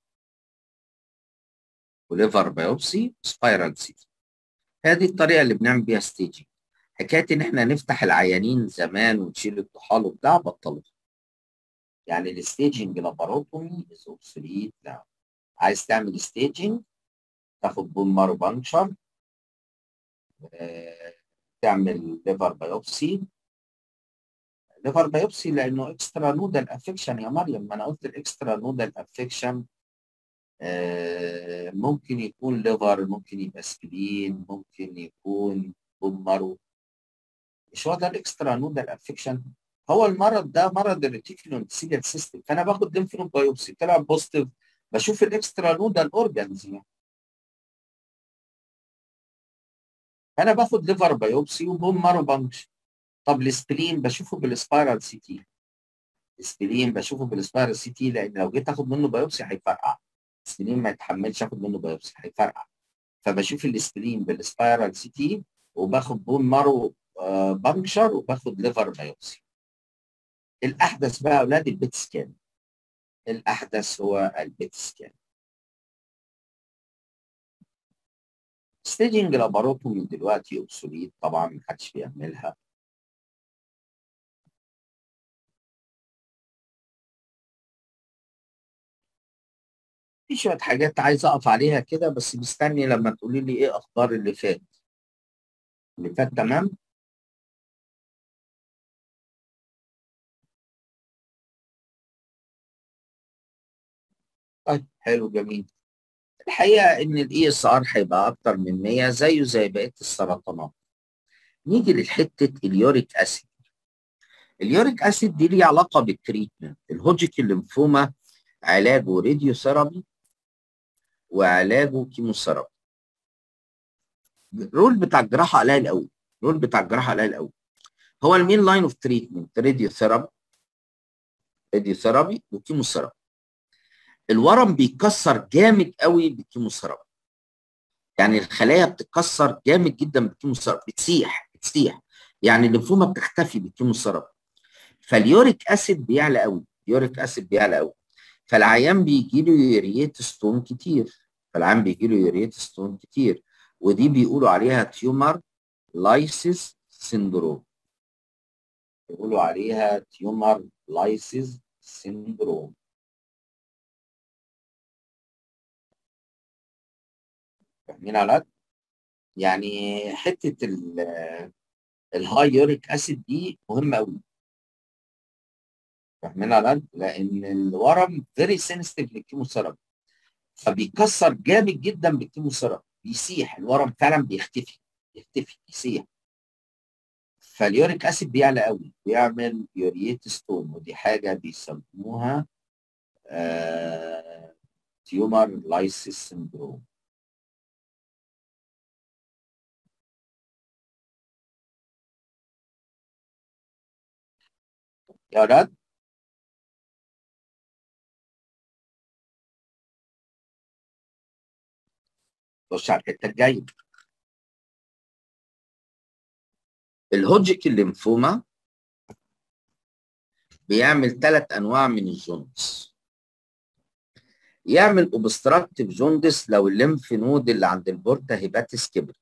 وليفر بايوبسي وسبايرال سي تي هذه الطريقه اللي بنعمل بيها ستيجنج حكايه ان احنا نفتح العيانين زمان ونشيل الطحال وبتاع بطلوا يعني الستيجنج لاباروتومي از اوبسوليت ناو عايز تعمل ستيجنج تاخد بون مارو بانكشر آه، تعمل ليفر بايوبسي ليفر بايوبسي لانه اكسترا نودال افكشن يا مريم ما انا قلت الاكسترا نودال افكشن آه، ممكن يكون ليفر ممكن يبقى سبلين ممكن يكون بون مارو مش هو ده الاكسترا نودال افكشن هو المرض ده مرض الريتيكولو انتسيليال سيستم فانا باخد ليمف نود بايوبسي طلع بوزيتيف بشوف الاكسترا نودال اورجانز يعني انا باخد ليفر بايوبسي وبون مارو بانكشن طب السبلين بشوفه بالسبايرال سي تي السبلين بشوفه بالسبايرال سي تي لان لو جيت اخد منه بايوبسي هيفرقع السبلين ما يتحملش اخد منه بايوبسي هيفرقع فبشوف السبلين بالسبايرال سي تي وباخد بون مارو آه بانكشر وباخد ليفر بايوبسي الاحدث بقى يا اولاد البيت سكان الاحدث هو البيت سكان ستيجنج لاباروتومي دلوقتي اوبسوليت طبعا محدش بيعملها في شويه حاجات عايز اقف عليها كده بس مستني لما تقولي لي ايه اخبار اللي فات اللي فات تمام طيب حلو جميل الحقيقه ان الاي اس ار هيبقى اكتر من 100 زيه زي بقيه السرطانات نيجي لحته اليوريك اسيد اليوريك اسيد دي ليه علاقه بالتريتمنت الهوجيك الليمفوما علاجه راديو ثيرابي وعلاجه كيموثيرابي الرول بتاع الجراحه قليل قوي الرول بتاع الجراحه قليل قوي هو المين لاين اوف تريتمنت راديو ثيرابي راديو ثيرابي وكيموثيرابي الورم بيكسر جامد قوي بالكيموثيرابي يعني الخلايا بتتكسر جامد جدا بالكيموثيرابي بتسيح بتسيح يعني الليمفوما بتختفي بالكيموثيرابي فاليوريك اسيد بيعلى قوي اليوريك اسيد بيعلى قوي فالعيان بيجي له يوريت ستون كتير فالعيان بيجي له يوريت ستون كتير ودي بيقولوا عليها تيومر لايسيس سيندروم بيقولوا عليها تيومر لايسيس سيندروم فاهمين يا ولاد؟ يعني حته الهاي يوريك اسيد دي مهمه قوي فاهمين على لان الورم فيري سنسيتيف للكيموثيرابي فبيكسر جامد جدا بالكيموثيرابي بيسيح الورم فعلا بيختفي بيختفي بيسيح فاليوريك اسيد بيعلى قوي بيعمل يوريت ستون ودي حاجه بيسموها آه تيومر لايسيس سندروم يا ولاد خش على الحته الجايه الهوجيك الليمفوما بيعمل ثلاث انواع من الجوندس يعمل اوبستراكتيف جوندس لو الليمف نود اللي عند البورتا هيباتس كبر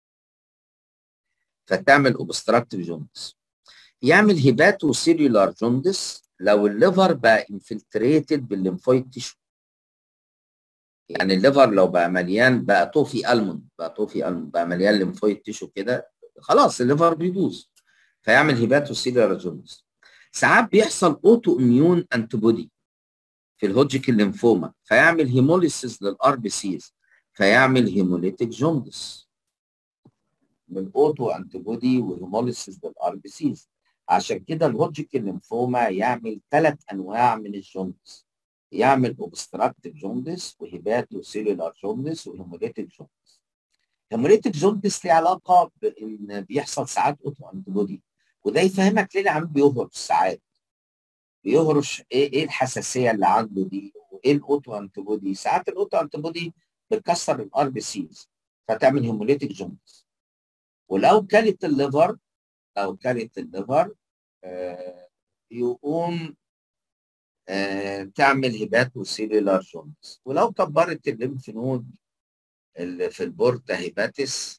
فتعمل اوبستراكتيف جوندس يعمل هيباتو سيلولار جوندس لو الليفر بقى انفلتريتد بالليمفويد تيشو يعني الليفر لو بقى مليان بقى طوفي المون بقى طوفي المون بقى مليان ليمفويد تيشو كده خلاص الليفر بيبوظ فيعمل هيباتو سيلولار جوندس ساعات بيحصل اوتو اميون انتبودي في الهوجيك الليمفوما فيعمل هيموليسيس للار بي سيز فيعمل هيموليتيك جوندس من اوتو انتبودي وهيموليسيس للار بي سيز عشان كده الهوجيك الليمفوما يعمل ثلاث انواع من الجوندس يعمل اوبستراكتيف جوندس وهيباتو سيلولار جوندس وهيموليتيك جوندس هيموليتيك جوندس ليه علاقه بان بيحصل ساعات اوتو انتبودي وده يفهمك ليه العميل بيهرش ساعات بيهرش ايه ايه الحساسيه اللي عنده دي وايه الاوتو انتبودي ساعات الاوتو انتبودي بتكسر الار بي سيز فتعمل هيموليتيك جوندس ولو كانت الليفر لو كانت الليفر آه يقوم آه تعمل هيباتو سيلولار جوندس ولو كبرت الليمف نود اللي في البورتا هيباتس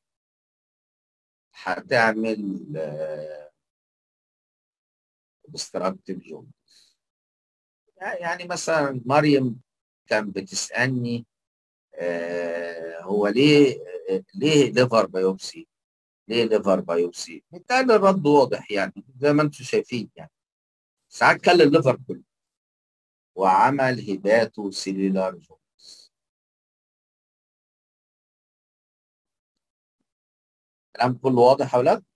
هتعمل اوبستراكتيف جوندس يعني مثلا مريم كان بتسالني آه هو ليه ليه ليفر بايوبسي؟ ليه ليفر بايوبسي؟ بالتالي الرد واضح يعني زي ما انتم شايفين يعني ساعات كل الليفر كله وعمل هيباتو سيلولار جوندس الكلام كله واضح يا اولاد؟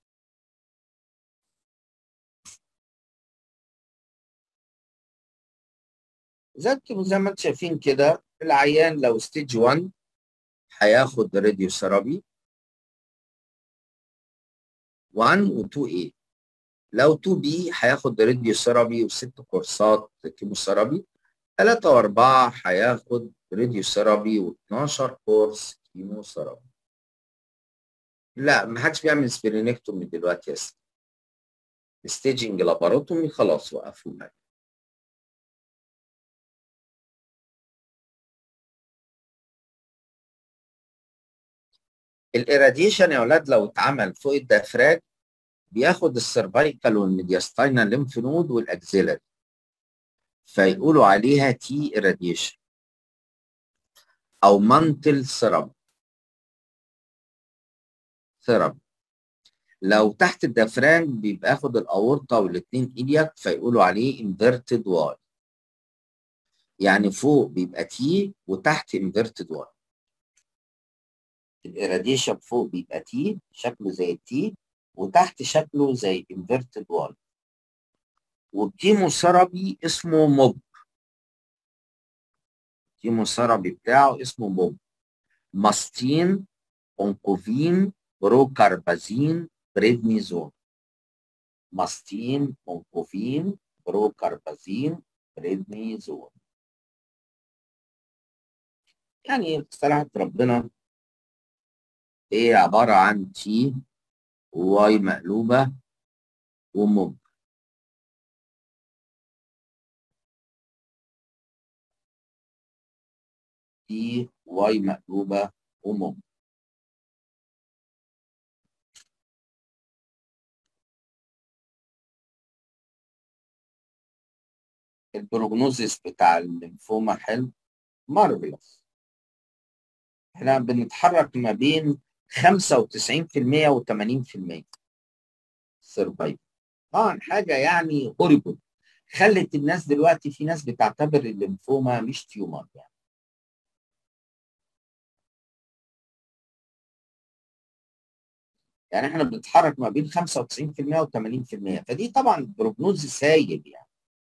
زي زي ما انتم شايفين كده العيان لو ستيج 1 هياخد راديو ثيرابي 1 و 2 a لو 2 b هياخد راديو ثيرابي وست كورسات كيموثيرابي 3 و4 هياخد راديو ثيرابي و12 كورس كيموثيرابي لا ما حدش بيعمل سبيرينكتومي دلوقتي يا سيدي ستيجنج لاباروتومي خلاص وقفوا معاك الاراديشن يا اولاد لو اتعمل فوق الدافراج بياخد السيرفايكال والميدياستاينال ليمف نود والاكزيلري فيقولوا عليها تي irradiation او مانتل ثيرابي ثيرابي لو تحت الدافراج بيبقى ياخد الاورطه والاثنين ايلياك فيقولوا عليه انفيرتد واي يعني فوق بيبقى تي وتحت انفيرتد واي الاراديشن فوق بيبقى تي شكله زي التي وتحت شكله زي انفيرتد واي والكيموثيرابي اسمه موب الكيموثيرابي بتاعه اسمه موب ماستين اونكوفين بروكاربازين بريدنيزون ماستين اونكوفين بروكاربازين بريدنيزون يعني صراحة ربنا هي عبارة عن تي واي مقلوبة وموب تي واي مقلوبة وموب البروجنوزيس بتاع الليمفوما حلو مارفلس احنا بنتحرك ما بين 95% و80% سرفايف طبعا حاجه يعني هوريبل خلت الناس دلوقتي في ناس بتعتبر الليمفوما مش تيومر يعني يعني احنا بنتحرك ما بين 95% و80% فدي طبعا بروجنوز سايب يعني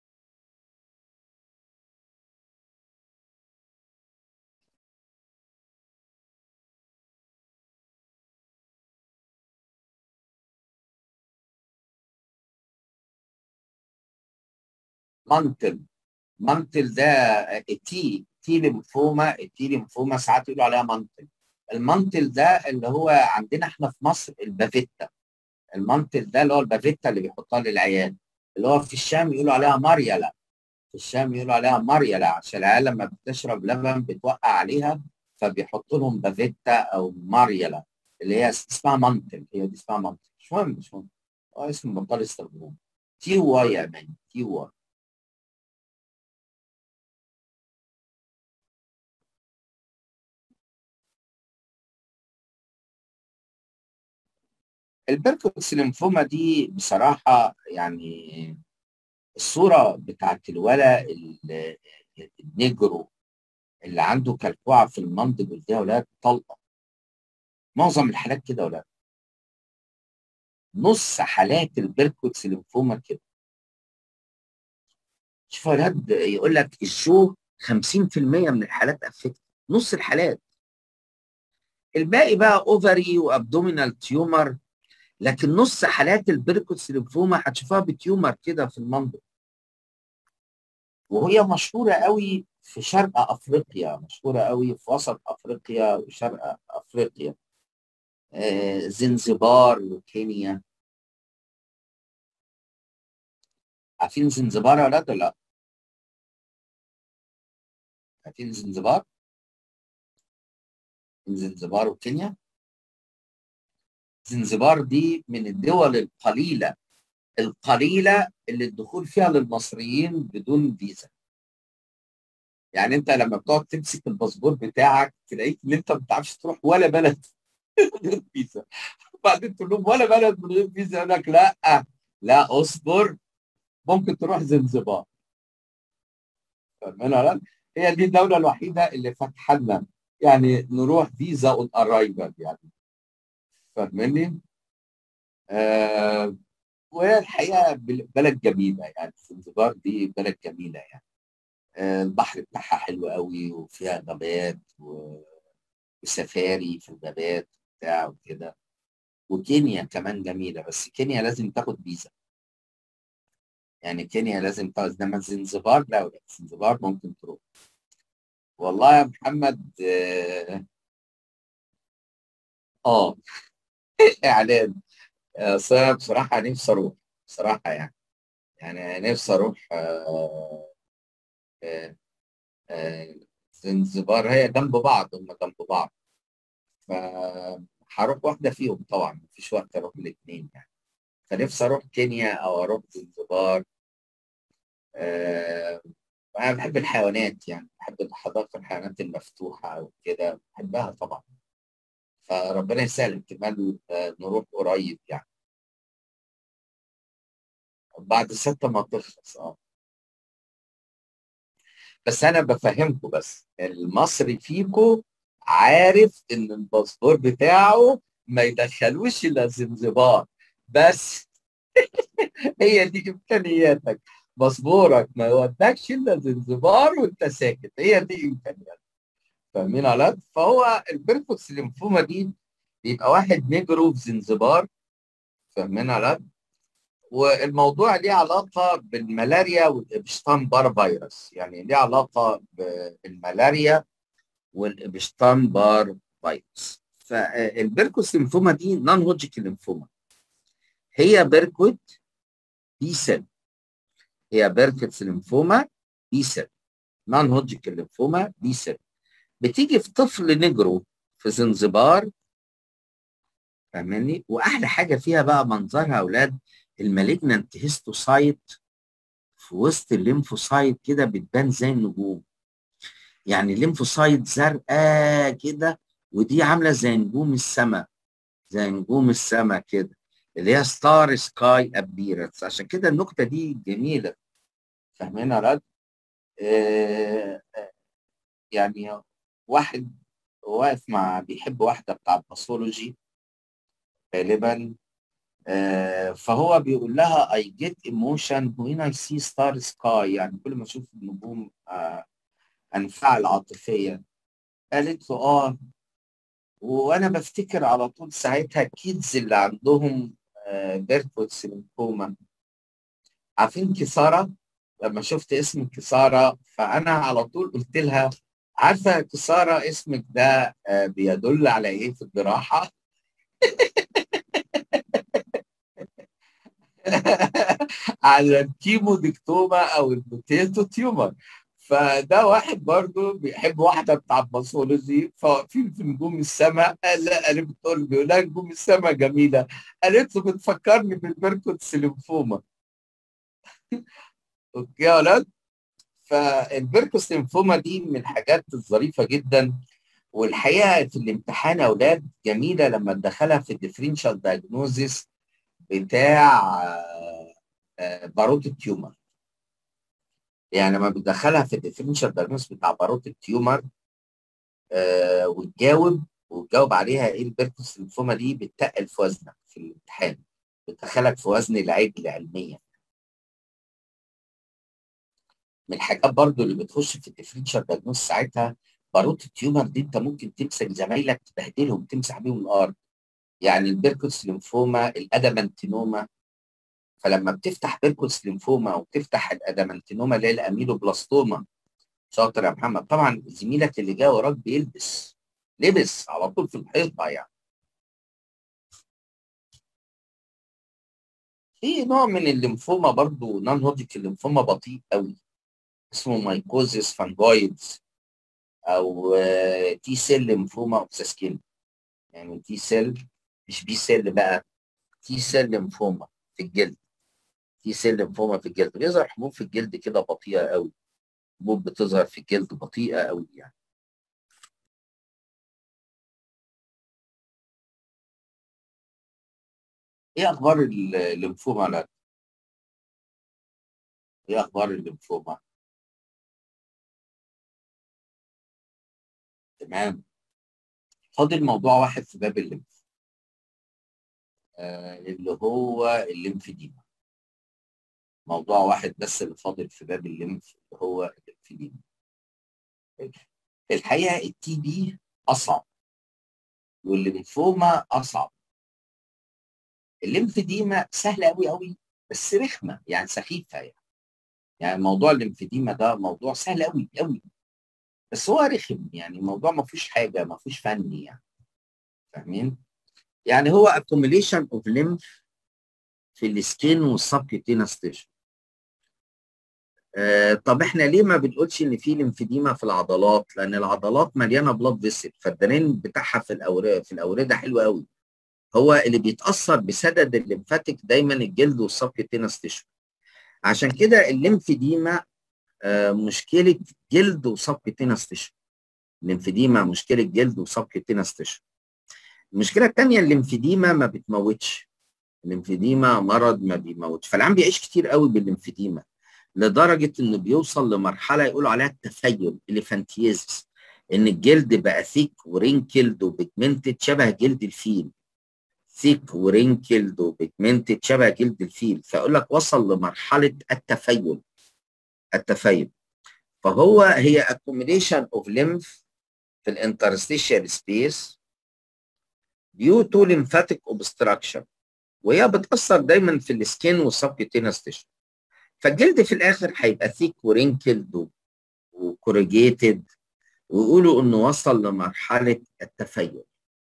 مانتل مانتل ده التي تي ليمفوما التي ليمفوما ساعات يقولوا عليها مانتل المانتل ده اللي هو عندنا احنا في مصر البافيتا المانتل ده اللي هو البافيتا اللي بيحطها للعيال اللي هو في الشام يقولوا عليها ماريالا في الشام يقولوا عليها ماريالا عشان العيال لما بتشرب لبن بتوقع عليها فبيحطوا لهم بافيتا او ماريالا اللي هي اسمها مانتل هي دي اسمها مانتل مش مهم مش مهم هو اسم بطال يستخدموه تي واي يا مان تي واي البيركوتس ليمفوما دي بصراحة يعني الصورة بتاعت الولا النجرو اللي عنده كلكوعة في المنطقة دي يا ولاد طلقة معظم الحالات كده يا ولاد نص حالات البيركوتس ليمفوما كده شوف يا ولاد يقول لك الشو 50% من الحالات افكت نص الحالات الباقي بقى اوفري وابدومينال تيومر لكن نص حالات البركوتس ليمفوما هتشوفها بتيومر كده في المنطق وهي مشهوره قوي في شرق افريقيا مشهوره قوي في وسط افريقيا وشرق افريقيا آه زنزبار وكينيا عارفين زنزبار يا ولاد ولا لا؟ عارفين زنزبار؟ زنزبار وكينيا زنزبار دي من الدول القليلة القليلة اللي الدخول فيها للمصريين بدون فيزا يعني انت لما بتقعد تمسك الباسبور بتاعك تلاقيك ان انت ما بتعرفش تروح ولا بلد من غير فيزا وبعدين تقول لهم ولا بلد من غير فيزا يقول لك لا لا اصبر ممكن تروح زنزبار فاهمين هي دي الدولة الوحيدة اللي فاتحة لنا يعني نروح فيزا اون ارايفل يعني فاهمني؟ آه وهي الحقيقه بلد جميله يعني زنزبار دي بلد جميله يعني آه البحر بتاعها حلو قوي وفيها غابات و... وسفاري في الغابات بتاع وكده وكينيا كمان جميله بس كينيا لازم تاخد فيزا يعني كينيا لازم تاخد انما زنزبار لا زنزبار ممكن تروح والله يا محمد اه, آه. اعلان اصل انا بصراحه نفسي اروح بصراحه يعني يعني نفسي اروح آه آه آه زنزبار هي جنب بعض هم جنب بعض فهروح واحده فيهم طبعا مفيش وقت اروح الاثنين يعني فنفسي اروح كينيا او اروح زنزبار آه انا بحب الحيوانات يعني بحب حدائق الحيوانات المفتوحه وكده بحبها طبعا فربنا يسهل احتمال نروح قريب يعني بعد ستة ما تخلص اه بس انا بفهمكم بس المصري فيكم عارف ان الباسبور بتاعه ما يدخلوش الا زنزبار بس هي دي امكانياتك باسبورك ما يودكش الا زنزبار وانت ساكت هي دي امكانياتك فاهمين على فهو البيركوتس ليمفوما دي بيبقى واحد نجرو في زنزبار فاهمين على والموضوع ليه علاقه بالملاريا والابشتان بار فيروس يعني ليه علاقه بالملاريا والابشتان بار فيروس فالبيركوتس ليمفوما دي نون هوجيكال ليمفوما هي بيركوت بي سيل هي بيركوتس ليمفوما بي سيل نون هوجيكال ليمفوما بي سيل بتيجي في طفل نجرو في زنزبار فاهماني واحلى حاجه فيها بقى منظرها اولاد المالجنانت هيستوسايت في وسط الليمفوسايت كده بتبان زي النجوم يعني الليمفوسايت زرقاء كده ودي عامله زي نجوم السماء زي نجوم السماء كده اللي هي ستار سكاي ابيرنس عشان كده النكته دي جميله فاهمين يا رد؟ آه آه، يعني واحد واقف مع بيحب واحده بتاع باثولوجي غالبا آه، فهو بيقول لها I get emotion when I see star sky يعني كل ما اشوف النجوم آه، انفعل عاطفيا قالت له اه وانا بفتكر على طول ساعتها كيدز اللي عندهم آه، بيركوتس ليمفوما عارفين كسارة لما شفت اسم كسارة فانا على طول قلت لها عارفه كسارة اسمك ده آه، بيدل على ايه في الجراحه على الكيمو ديكتوما او البوتيتو تيومر فده واحد برضو بيحب واحده بتاع باثولوجي فواقفين في نجوم السماء قال لا قالت بتقول بيقول لها نجوم السماء جميله قالت له بتفكرني بالبركوتس ليمفوما اوكي يا ولاد فالبركوس ليمفوما دي من الحاجات الظريفه جدا والحقيقه في الامتحان يا اولاد جميله لما تدخلها في الديفرنشال دايجنوزيس بتاع آه، آه، باروت التيومر يعني لما بتدخلها في الديفرنشال دايجنوز بتاع باروت التيومر آه وتجاوب وتجاوب عليها ايه البيركوس ليمفوما دي بتتقل في وزنك في الامتحان بتدخلك في وزن العجل علميا من الحاجات برضو اللي بتخش في الديفرنشال دايجنوز ساعتها باروت التيومر دي انت ممكن تمسك زمايلك تبهدلهم تمسح بيهم الارض يعني البيركوس ليمفوما الادامانتينوما فلما بتفتح بيركوس ليمفوما وتفتح الادامانتينوما اللي هي الاميلوبلاستوما شاطر يا محمد طبعا زميلك اللي جاي وراك بيلبس لبس على طول في الحيطه يعني في نوع من الليمفوما برضو نون هودجكن الليمفوما بطيء قوي اسمه مايكوزيس فانجويدز او تي سيل ليمفوما اوف ذا سكين يعني تي سيل مش بي سيل بقى تي سيل ليمفوما في الجلد تي سيل ليمفوما في الجلد بيظهر حبوب في الجلد كده بطيئه قوي حبوب بتظهر في الجلد بطيئه قوي يعني ايه اخبار ال- الليمفوما لا ايه اخبار الليمفوما تمام فاضل موضوع واحد في باب الليمف آه اللي هو الليمفيديما موضوع واحد بس اللي فاضل في باب الليمف اللي هو الليمفيديما الحقيقه التي بي اصعب والليمفوما اصعب الليمفيديما سهله قوي قوي بس رخمه يعني سخيفه يعني يعني موضوع الليمفيديما ده موضوع سهل قوي قوي بس هو رخم يعني الموضوع ما فيهوش حاجه ما فيهوش فني يعني فاهمين؟ يعني هو accumulation of lymph في السكين والسبكيوتينس تيشو آه طب احنا ليه ما بنقولش ان في ليمفيديما في العضلات؟ لان العضلات مليانه بلاد فيسل فالدرين بتاعها في الاورده في الاورده حلو قوي. هو اللي بيتاثر بسدد الليمفاتيك دايما الجلد والسبكيوتينس تيشو. عشان كده الليمفيديما آه مشكله جلد وسبكيوتينس تيشو. الليمفيديما مشكله جلد وسبكيوتينس تيشو. المشكله الثانيه الليمفيديما ما بتموتش. الليمفيديما مرض ما بيموتش فالعام بيعيش كتير قوي بالليمفيديما لدرجه انه بيوصل لمرحله يقولوا عليها التفيل اليفانتيزس ان الجلد بقى ثيك ورينكلد وبيجمنتد شبه جلد الفيل ثيك ورينكلد وبيجمنتد شبه جلد الفيل فيقول لك وصل لمرحله التفيل التفيل فهو هي accumulation of lymph في الانترستيشال سبيس due to lymphatic obstruction وهي بتاثر دايما في السكين والسبكيوتينس تيشو فالجلد في الاخر هيبقى ثيك ورينكلد وكوريجيتد ويقولوا انه وصل لمرحله التفيل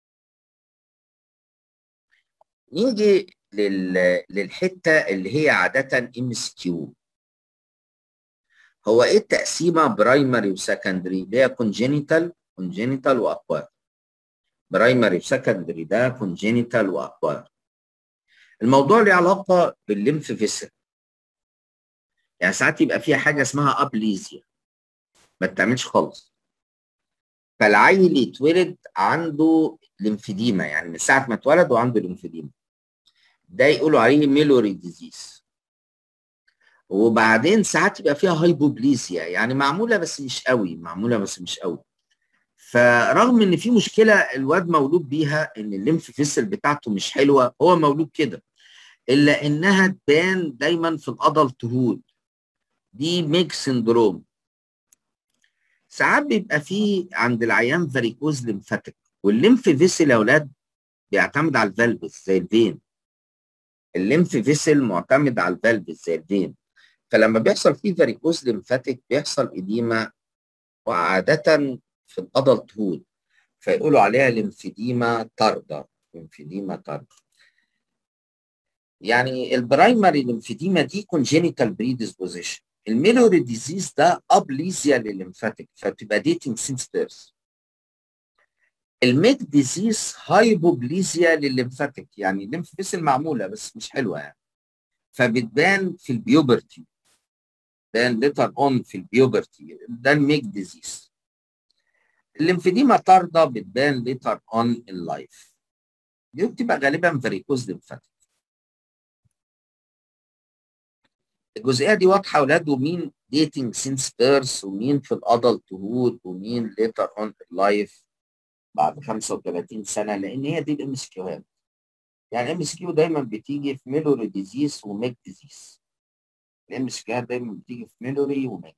نيجي لل... للحته اللي هي عاده ام اس كيو هو ايه التقسيمه برايمري وسكندري اللي هي كونجينيتال كونجينيتال واكوار برايمري وسكندري ده كونجينيتال واكوار الموضوع له علاقه بالليمف فيسل يعني ساعات يبقى فيها حاجه اسمها ابليزيا ما بتعملش خالص فالعيل يتولد عنده ليمفيديما يعني من ساعه ما اتولد وعنده ليمفيديما ده يقولوا عليه ميلوري ديزيز وبعدين ساعات يبقى فيها هايبوبليسيا يعني معموله بس مش قوي معموله بس مش قوي فرغم ان في مشكله الواد مولود بيها ان الليمف فيسل بتاعته مش حلوه هو مولود كده الا انها تبان دايما في الادلت هود دي ميك سندروم ساعات بيبقى في عند العيان فاريكوز ليمفاتيك والليمف فيسل يا اولاد بيعتمد على الفالفز زي الفين الليمف فيسل معتمد على الفالفز زي الفين فلما بيحصل فيه فاريكوز ليمفاتيك بيحصل اديمه وعاده في الادلت هود فيقولوا عليها ليمفيديما طارده ليمفيديما طارده يعني البرايمري ليمفيديما دي كونجينيتال بريدisposition الميلوري ديزيز ده ابليزيا للليمفاتيك فبتبقى ديتنج سينس بيرث الميك ديزيز هايبوبليزيا للليمفاتيك يعني الليمف فيسل معموله بس مش حلوه يعني فبتبان في البيوبرتي بان ليتر اون في البيوبرتي ده الميك ديزيز الليمفيديما طارده بتبان ليتر اون ان لايف دي بتبقى غالبا فاريكوز ليمفاتيك الجزئيه دي واضحه اولاد ومين ديتنج سينس بيرث ومين في الادلت هود ومين ليتر اون لايف بعد 35 سنه لان هي دي الام اس كيوهات يعني الام اس كيو دايما بتيجي في ميلوري ديزيز وميك ديزيز الام اس كيوهات دايما بتيجي في ميلوري وميك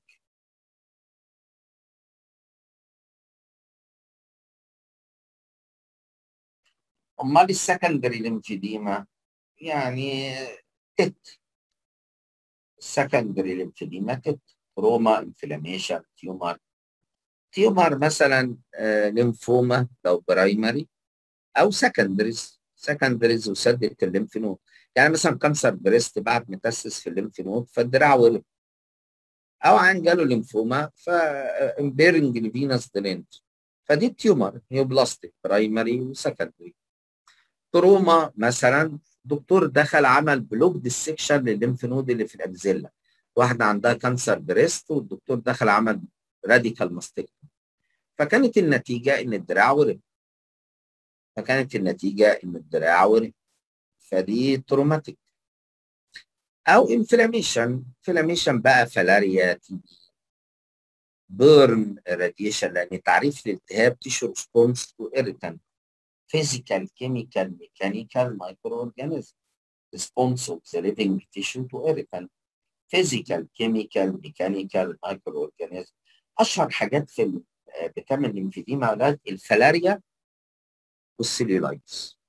امال السكندري ليمفيديما يعني تت السكندري ليمفيديما تت روما انفلاميشن تيومر تيومر مثلا آه ليمفوما لو برايمري او سكندريز سكندريز وسدة الليمف نود يعني مثلا كانسر بريست بعد متسس في الليمف نود فالدراع ورم او عن جاله ليمفوما فامبيرنج لفينس درينج فدي تيومر نيوبلاستيك برايمري وسكندري تروما مثلا دكتور دخل عمل بلوك ديسكشن للليمف نود اللي في الاكزيلا واحده عندها كانسر بريست والدكتور دخل عمل راديكال ماستكتومي فكانت النتيجه ان الدراع ورم فكانت النتيجه ان الدراع ورم فدي تروماتيك او انفلاميشن انفلاميشن بقى فلاريا تي بي بيرن راديشن لان تعريف الالتهاب تيشو ريسبونس تو ايريتانت physical, chemical, mechanical microorganism response of the living tissue to irritant. Physical, chemical, mechanical microorganism اشهر حاجات في بتعمل ليمفيديما اولاد الفلاريا والسيلولايتس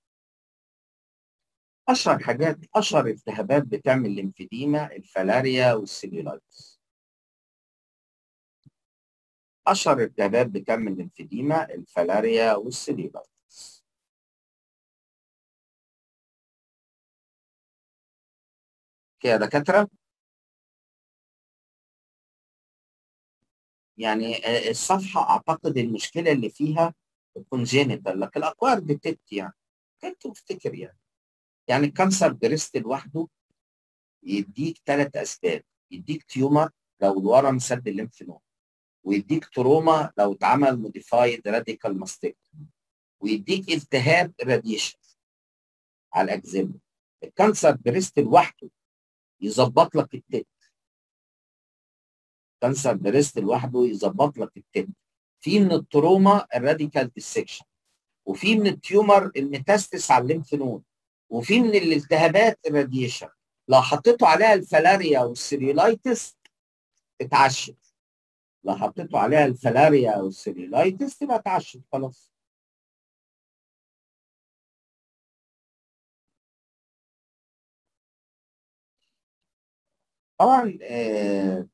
اشهر حاجات اشهر التهابات بتعمل ليمفيديما الفلاريا والسيلولايتس اشهر التهابات بتعمل ليمفيديما الفلاريا والسيلولايتس يا دكاترة يعني الصفحة أعتقد المشكلة اللي فيها الكونجينيتال لكن الأكوار بتت يعني كنت تفتكر يعني يعني الكانسر بريست لوحده يديك ثلاث أسباب يديك تيومر لو الورم سد الليمف نود ويديك تروما لو اتعمل موديفايد راديكال ماستكتومي ويديك التهاب راديشن على الأكزيلا الكانسر بريست لوحده يظبط لك التت كانسر بريست لوحده يظبط لك التت في من التروما الراديكال ديسكشن وفي من التيومر الميتاستس على الليمف نود وفي من الالتهابات الراديشن لو حطيتوا عليها الفلاريا والسيريلايتس اتعشت لو حطيتوا عليها الفلاريا والسيريلايتس تبقى اتعشت خلاص طبعا آه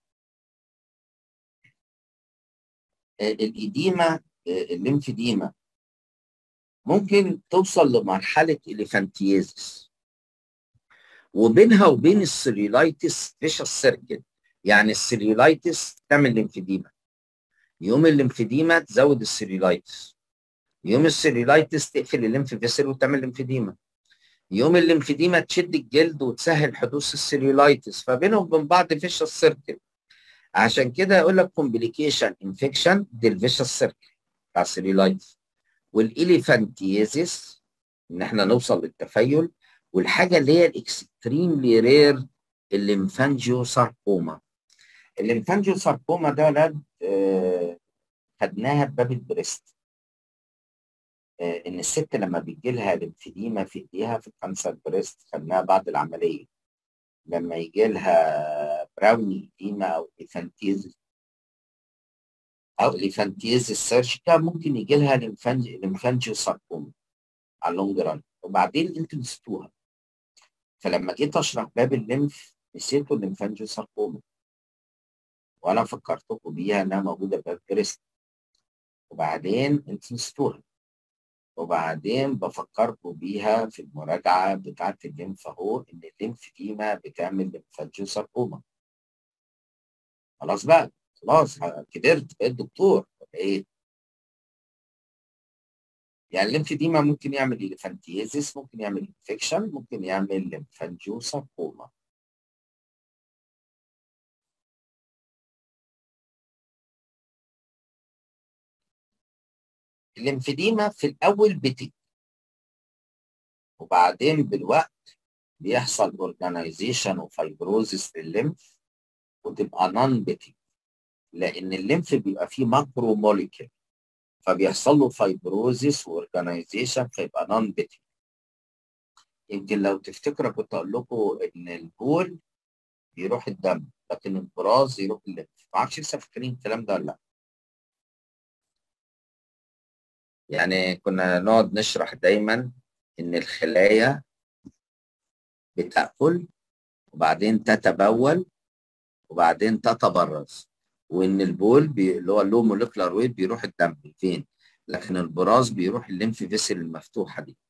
الإديمة الليمفيديما ممكن توصل لمرحلة إليفانتيازيس وبينها وبين السيريلايتس فيشس سيركل يعني السيريلايتس تعمل ليمفيديما يوم الليمفيديما تزود السيريلايتس يوم السيريلايتس تقفل الليمف فيسل وتعمل ليمفيديما يوم الليمفيديما تشد الجلد وتسهل حدوث السيريلايتس فبينهم وبين بعض فيشس سيركل عشان كده يقول لك كومبليكيشن انفكشن دي الفيشس سيركل بتاع السيريلايتس والإليفانتيزيس ان احنا نوصل للتفيل والحاجه اللي هي الاكستريملي رير الليمفانجيو ساركوما الليمفانجيو ساركوما ده ولاد آه، خدناها بباب البريست آه، ان الست لما بيجي لها ليمفيديما في ايديها في الكانسر بريست خدناها بعد العمليه لما يجي لها براوني ايديما او ليفانتيز او ليفانتيز السيرجيكا ممكن يجي لها ليمفانجيو ساركوما على اللونج ران وبعدين انتوا نسيتوها فلما جيت اشرح باب الليمف نسيتوا الليمفانجيو ساركوما وانا فكرتكم بيها انها موجوده في باب بريست وبعدين انتوا نسيتوها وبعدين بفكركم بيها في المراجعه بتاعه الليمف اهو ان الليمف ديما بتعمل ليمفانجيو ساركوما خلاص بقى خلاص كبرت بقيت دكتور ولا ايه؟ يعني الليمفيديما ممكن يعمل اليفانتيزيس ممكن يعمل انفكشن ممكن يعمل ليمفانجيو ساركوما الليمفيديما في الاول بتك وبعدين بالوقت بيحصل اورجانيزيشن وفايبروزيس للليمف وتبقى نون بتك لان الليمف بيبقى فيه ماكرو موليكيول فبيحصل له فايبروزيس واورجانيزيشن فيبقى نون بيتي يمكن لو تفتكروا كنت اقول لكم ان البول بيروح الدم لكن البراز يروح الليمف ما اعرفش لسه فاكرين الكلام ده ولا لا يعني كنا نقعد نشرح دايما ان الخلايا بتاكل وبعدين تتبول وبعدين تتبرز وان البول بي... اللي هو اللو موليكولار ويت بيروح الدم فين لكن البراز بيروح الليمف فيسل المفتوحه دي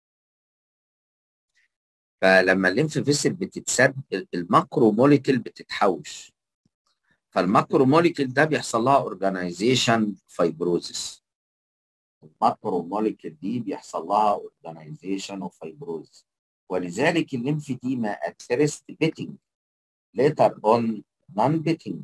فلما الليمف فيسل بتتسد الماكرو موليكول بتتحوش فالماكرو موليكول ده بيحصل لها اورجانيزيشن فايبروزيس الماكرو موليكول دي بيحصل لها اورجانيزيشن وفايبروزيس ولذلك الليمفيديما ات فيرست بيتنج later on non بيتنج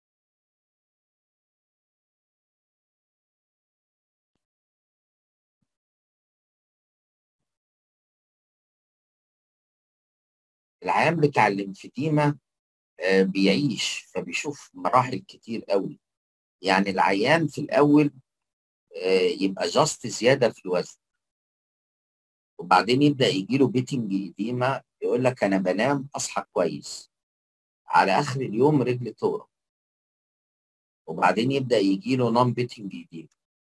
العيان بتاع الليمفيديما آه، بيعيش فبيشوف مراحل كتير قوي يعني العيان في الاول آه، يبقى جاست زياده في الوزن وبعدين يبدا يجي له بيتنج ايديما يقول لك انا بنام اصحى كويس على اخر اليوم رجلي تورم وبعدين يبدا يجي له نون بيتنج ايديما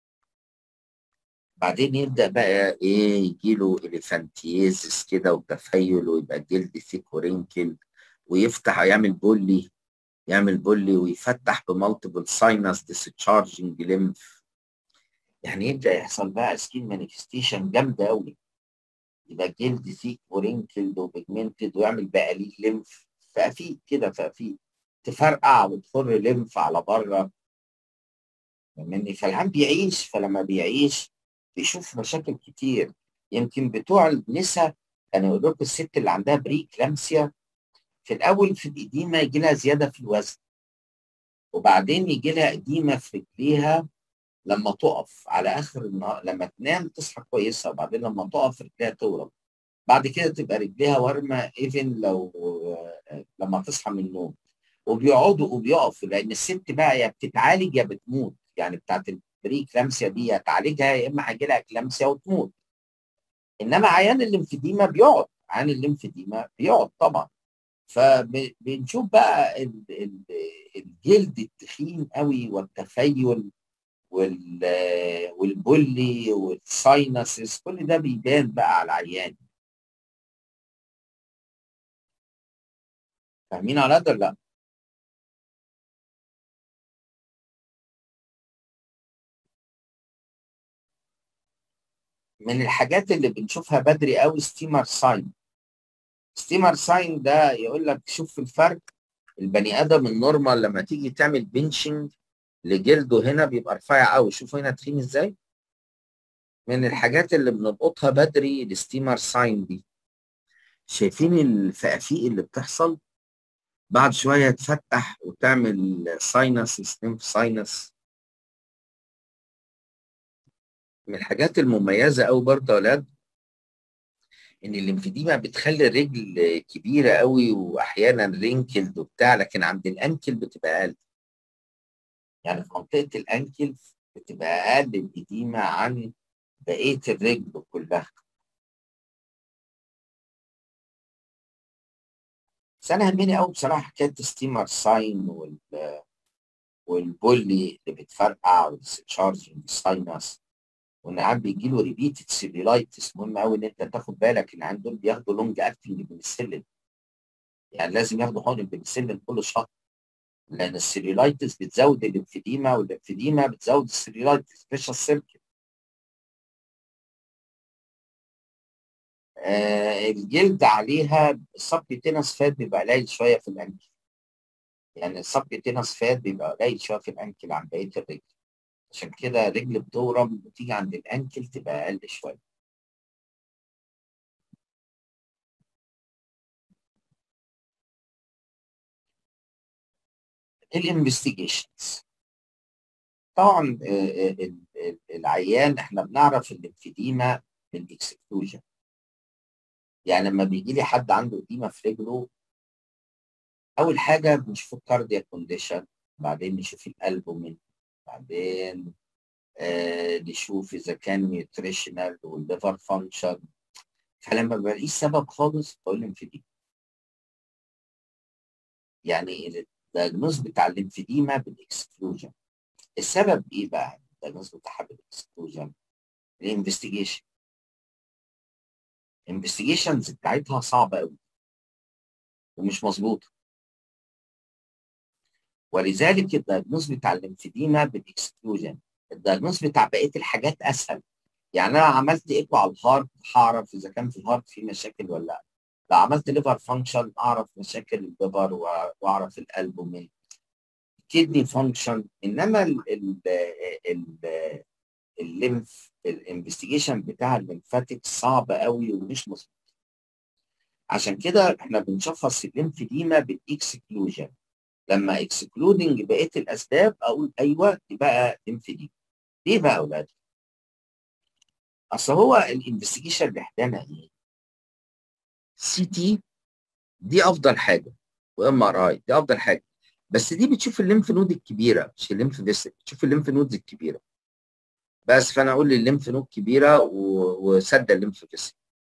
بعدين يبدا بقى ايه يجي له اليفانتيزس كده وتفيل ويبقى الجلد ثيك ورينكل ويفتح يعمل بولي يعمل بولي ويفتح بمالتيبل ساينس ديسشارجنج ليمف يعني يبدا يحصل بقى سكين مانيفستيشن جامده قوي يبقى الجلد ثيك ورينكلد وبيجمنتد ويعمل بقاليل ليمف فقفيق كده فقفيق تفرقع وتخر ليمف على بره فاهمني فالعيان بيعيش فلما بيعيش بيشوف مشاكل كتير يمكن بتوع النساء كانوا يقولوا لكم الست اللي عندها بري كلامسيا في الاول في الاديمه يجي لها زياده في الوزن وبعدين يجي لها اديمه في رجليها لما تقف على اخر النهار لما تنام تصحى كويسه وبعدين لما تقف رجليها تورم بعد كده تبقى رجليها ورمه ايفن لو لما تصحى من النوم وبيقعدوا وبيقفوا لان الست بقى يا بتتعالج يا بتموت يعني بتاعت بري كلامسيا دي تعالجها يا اما هيجي لها كلامسيا وتموت انما عيان الليمفيديما بيقعد عيان الليمفيديما بيقعد طبعا فبنشوف بقى الجلد التخين قوي والتفيل والبولي والساينسز كل ده بيبان بقى على العيان فاهمين على ده ولا لا؟ من الحاجات اللي بنشوفها بدري قوي ستيمر ساين ستيمر ساين ده يقول لك شوف الفرق البني ادم النورمال لما تيجي تعمل بنشنج لجلده هنا بيبقى رفيع قوي شوفوا هنا تخين ازاي من الحاجات اللي بنلقطها بدري الستيمر ساين دي شايفين الفقافيق اللي بتحصل بعد شويه تفتح وتعمل ساينس ستيم ساينس من الحاجات المميزه قوي برضه يا اولاد ان الليمفيديما بتخلي الرجل كبيره قوي واحيانا رينكلد وبتاع لكن عند الانكل بتبقى اقل يعني في منطقه الانكل بتبقى اقل الاديمه عن بقيه الرجل كلها بس انا همني قوي بصراحه حكايه ستيمر ساين وال والبولي اللي بتفرقع والتشارجنج ساينس وان عم بيجي له ريبيتد سيلولايتس مهم قوي ان انت تاخد بالك ان عند دول بياخدوا لونج اكتنج بنسلين يعني لازم ياخدوا حقن البنسلين كل شهر لان السيلولايتس بتزود الانفيديما والانفيديما بتزود السيلولايتس سبيشال سيركل آه الجلد عليها السبكيوتينس فات بيبقى قليل شويه في الانكل يعني السبكيوتينس فات بيبقى قليل شويه في الانكل عن بقيه الرجل عشان كده رجل بتورم وتيجي عند الانكل تبقى اقل شويه الانفستيجيشنز طبعا العيان احنا بنعرف الانفيديما بالاكسكلوجن يعني لما بيجي لي حد عنده اديمه في رجله اول حاجه بنشوف الكاردياك كونديشن بعدين نشوف الالبومين بعدين آه نشوف اذا كان نيوتريشنال والليفر فانكشن فلما بلاقيش سبب خالص بقول لمفيديما يعني الدياجنوز بتاع الليمفيديما بالاكسكلوجن السبب ايه بقى الدياجنوز بتاعها بالاكسكلوجن الانفستيجيشن الانفستيجيشنز بتاعتها صعبه قوي ومش مظبوطه ولذلك الدياجنوز بتاع الليمفيديما بالاكسكلوجن الدياجنوز بتاع بقيه الحاجات اسهل يعني انا عملت ايكو على الهارت هعرف اذا كان في الهارت في مشاكل ولا لا لو عملت ليفر فانكشن اعرف مشاكل الليفر واعرف القلب ومن كدني فانكشن انما ال ال ال الليمف الانفستيجيشن بتاع الليمفاتيك صعب قوي ومش مظبوط عشان كده احنا بنشخص الليمفيديما بالاكسكلوجن لما اكسكلودنج بقيه الاسباب اقول ايوه دي بقى ليمفيديما ليه بقى يا اولاد؟ اصل هو الانفستيجيشن لوحدنا ايه؟ سي تي دي افضل حاجه وام ار اي دي افضل حاجه بس دي بتشوف الليمف نود الكبيره مش الليمف فيسل بتشوف الليمف نودز الكبيره بس فانا اقول لي الليمف نود كبيره وسد الليمف فيسل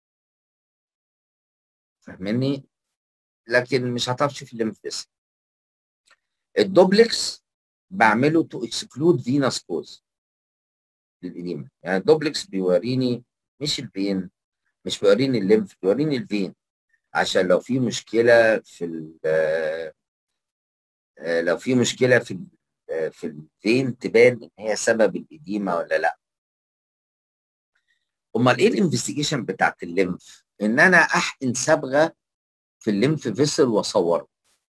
فاهمني لكن مش هتعرف تشوف الليمف فيسل الدوبلكس بعمله تو اكسكلود فينس كوز للإديمة يعني الدوبلكس بيوريني مش الفين مش بيوريني الليمف بيوريني الفين عشان لو في مشكلة في لو في مشكلة في في الفين تبان ان هي سبب الإديمة ولا لا امال ايه الانفستيجيشن بتاعت الليمف ان انا احقن صبغه في الليمف فيسل واصوره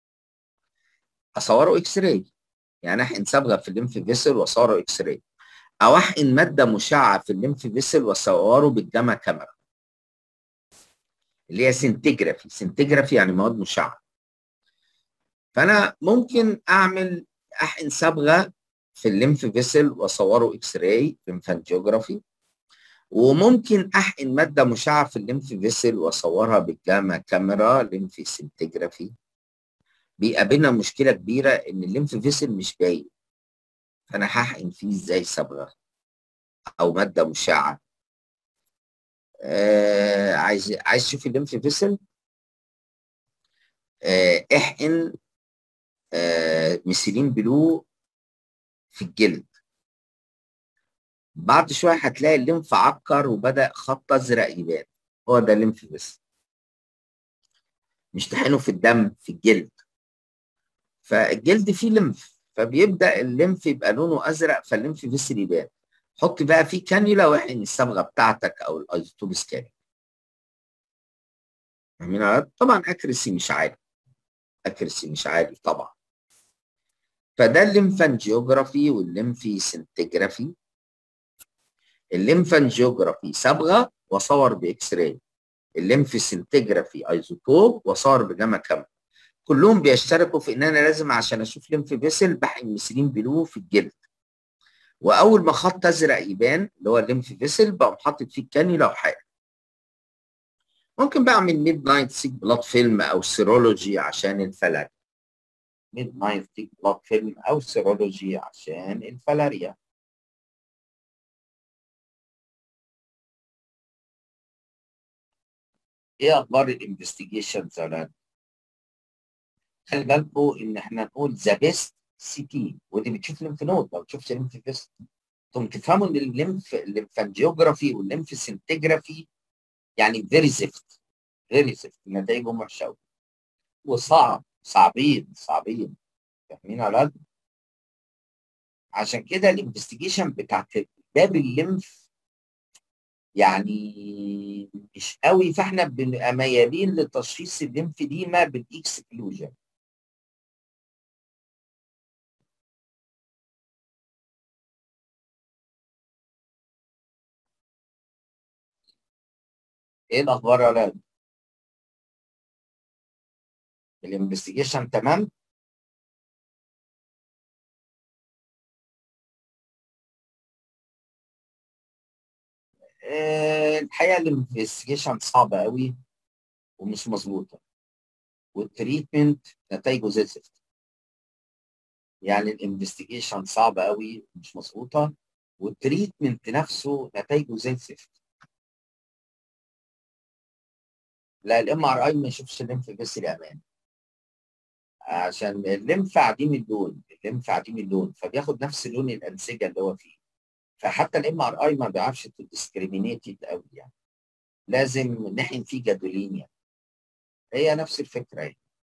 اصوره اكس راي يعني احقن صبغه في الليمف فيسل واصوره اكس راي او احقن ماده مشعه في الليمف فيسل واصوره بالجاما كاميرا اللي هي سنتجرافي سنتجرافي يعني مواد مشعه فانا ممكن اعمل احقن صبغه في الليمف فيسل واصوره اكس راي ليمفانجيوجرافي وممكن احقن ماده مشعه في الليمف فيسل واصورها بالجاما كاميرا ليمف سنتجرافي بيقابلنا مشكله كبيره ان الليمف فيسل مش باين فانا هحقن فيه ازاي صبغه او ماده مشعه آه عايز عايز تشوف الليمف فيسل آه احقن آه ميثيلين بلو في الجلد بعد شويه هتلاقي الليمف عكر وبدا خط ازرق يبان هو ده الليمف فيسل مش تحقنه في الدم في الجلد فالجلد فيه لمف فبيبدا الليمف يبقى لونه ازرق فالليمف فيسل يبان حط بقى فيه كانيولا واحقن الصبغه بتاعتك او الايزوتوب سكان فاهمين طبعا اكريسي مش عالي اكريسي مش عالي طبعا فده الليمفانجيوجرافي والليمفي سنتجرافي الليمفانجيوجرافي صبغه وصور باكس راي الليمف سنتجرافي ايزوتوب وصور بجاما كاميرا كلهم بيشتركوا في ان انا لازم عشان اشوف ليمف فيسل بحقن ميثيلين بلو في الجلد واول ما خط ازرق يبان اللي هو الليمف فيسل بقوم حاطط فيه الكانيولا وحاجه ممكن بعمل ميد نايت سيك بلاد فيلم او سيرولوجي عشان الفلاريا ميد نايت سيك بلاد فيلم او سيرولوجي عشان الفلاريا ايه اخبار الانفستيجيشنز يا ولاد؟ خلي بالكم ان احنا نقول ذا بيست سي تي ودي بتشوف ليمف نود ما بتشوفش ليمف فيست انتم تفهموا ان الليمف الليمفانجيوجرافي والليمف سنتجرافي يعني فيري زفت فيري زفت نتائجهم وحشه قوي وصعب صعبين صعبين فاهمين يا ولاد؟ عشان كده الانفستيجيشن بتاعت باب الليمف يعني مش قوي فاحنا بنبقى ميالين لتشخيص الليمفديما بالاكسكلوجن ايه الاخبار يا ولاد؟ الانفستيجيشن تمام؟ آه، الحقيقه الانفستيجيشن صعبه قوي ومش مظبوطه والتريتمنت نتائجه زي الزفت يعني الانفستيجيشن صعبه قوي ومش مظبوطه والتريتمنت نفسه نتائجه زي الزفت لا الام ار اي ما يشوفش الليمف بس الامان عشان الليمف عديم اللون الليمف عديم اللون فبياخد نفس لون الانسجه اللي هو فيه فحتى الام ار اي ما بيعرفش تديسكريمينيتد قوي يعني لازم نحن فيه جدولين يعني هي نفس الفكره يعني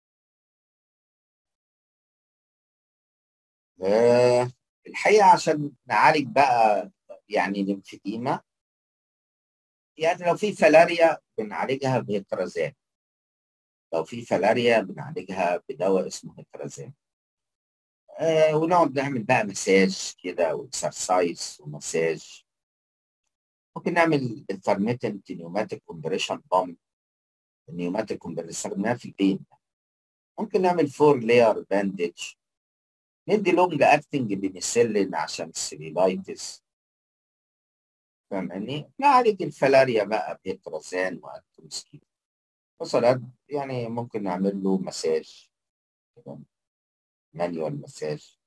آه الحقيقه عشان نعالج بقى يعني الانفديما يعني لو في فلاريا بنعالجها بهيترازان لو في فلاريا بنعالجها بدواء اسمه هيترازان آه ونقعد نعمل بقى مساج كده واكسرسايز ومساج ممكن نعمل انترميتنت نيوماتيك كومبريشن بامب النيوماتيك كومبريشن استخدمناها في البين ممكن نعمل فور لاير باندج ندي لونج اكتنج بنسلين عشان السيليلايتس فاهماني؟ نعالج الفلاريا بقى بهيترازان وانتروسكين مثلا يعني ممكن نعمل له مساج مانيوال مساج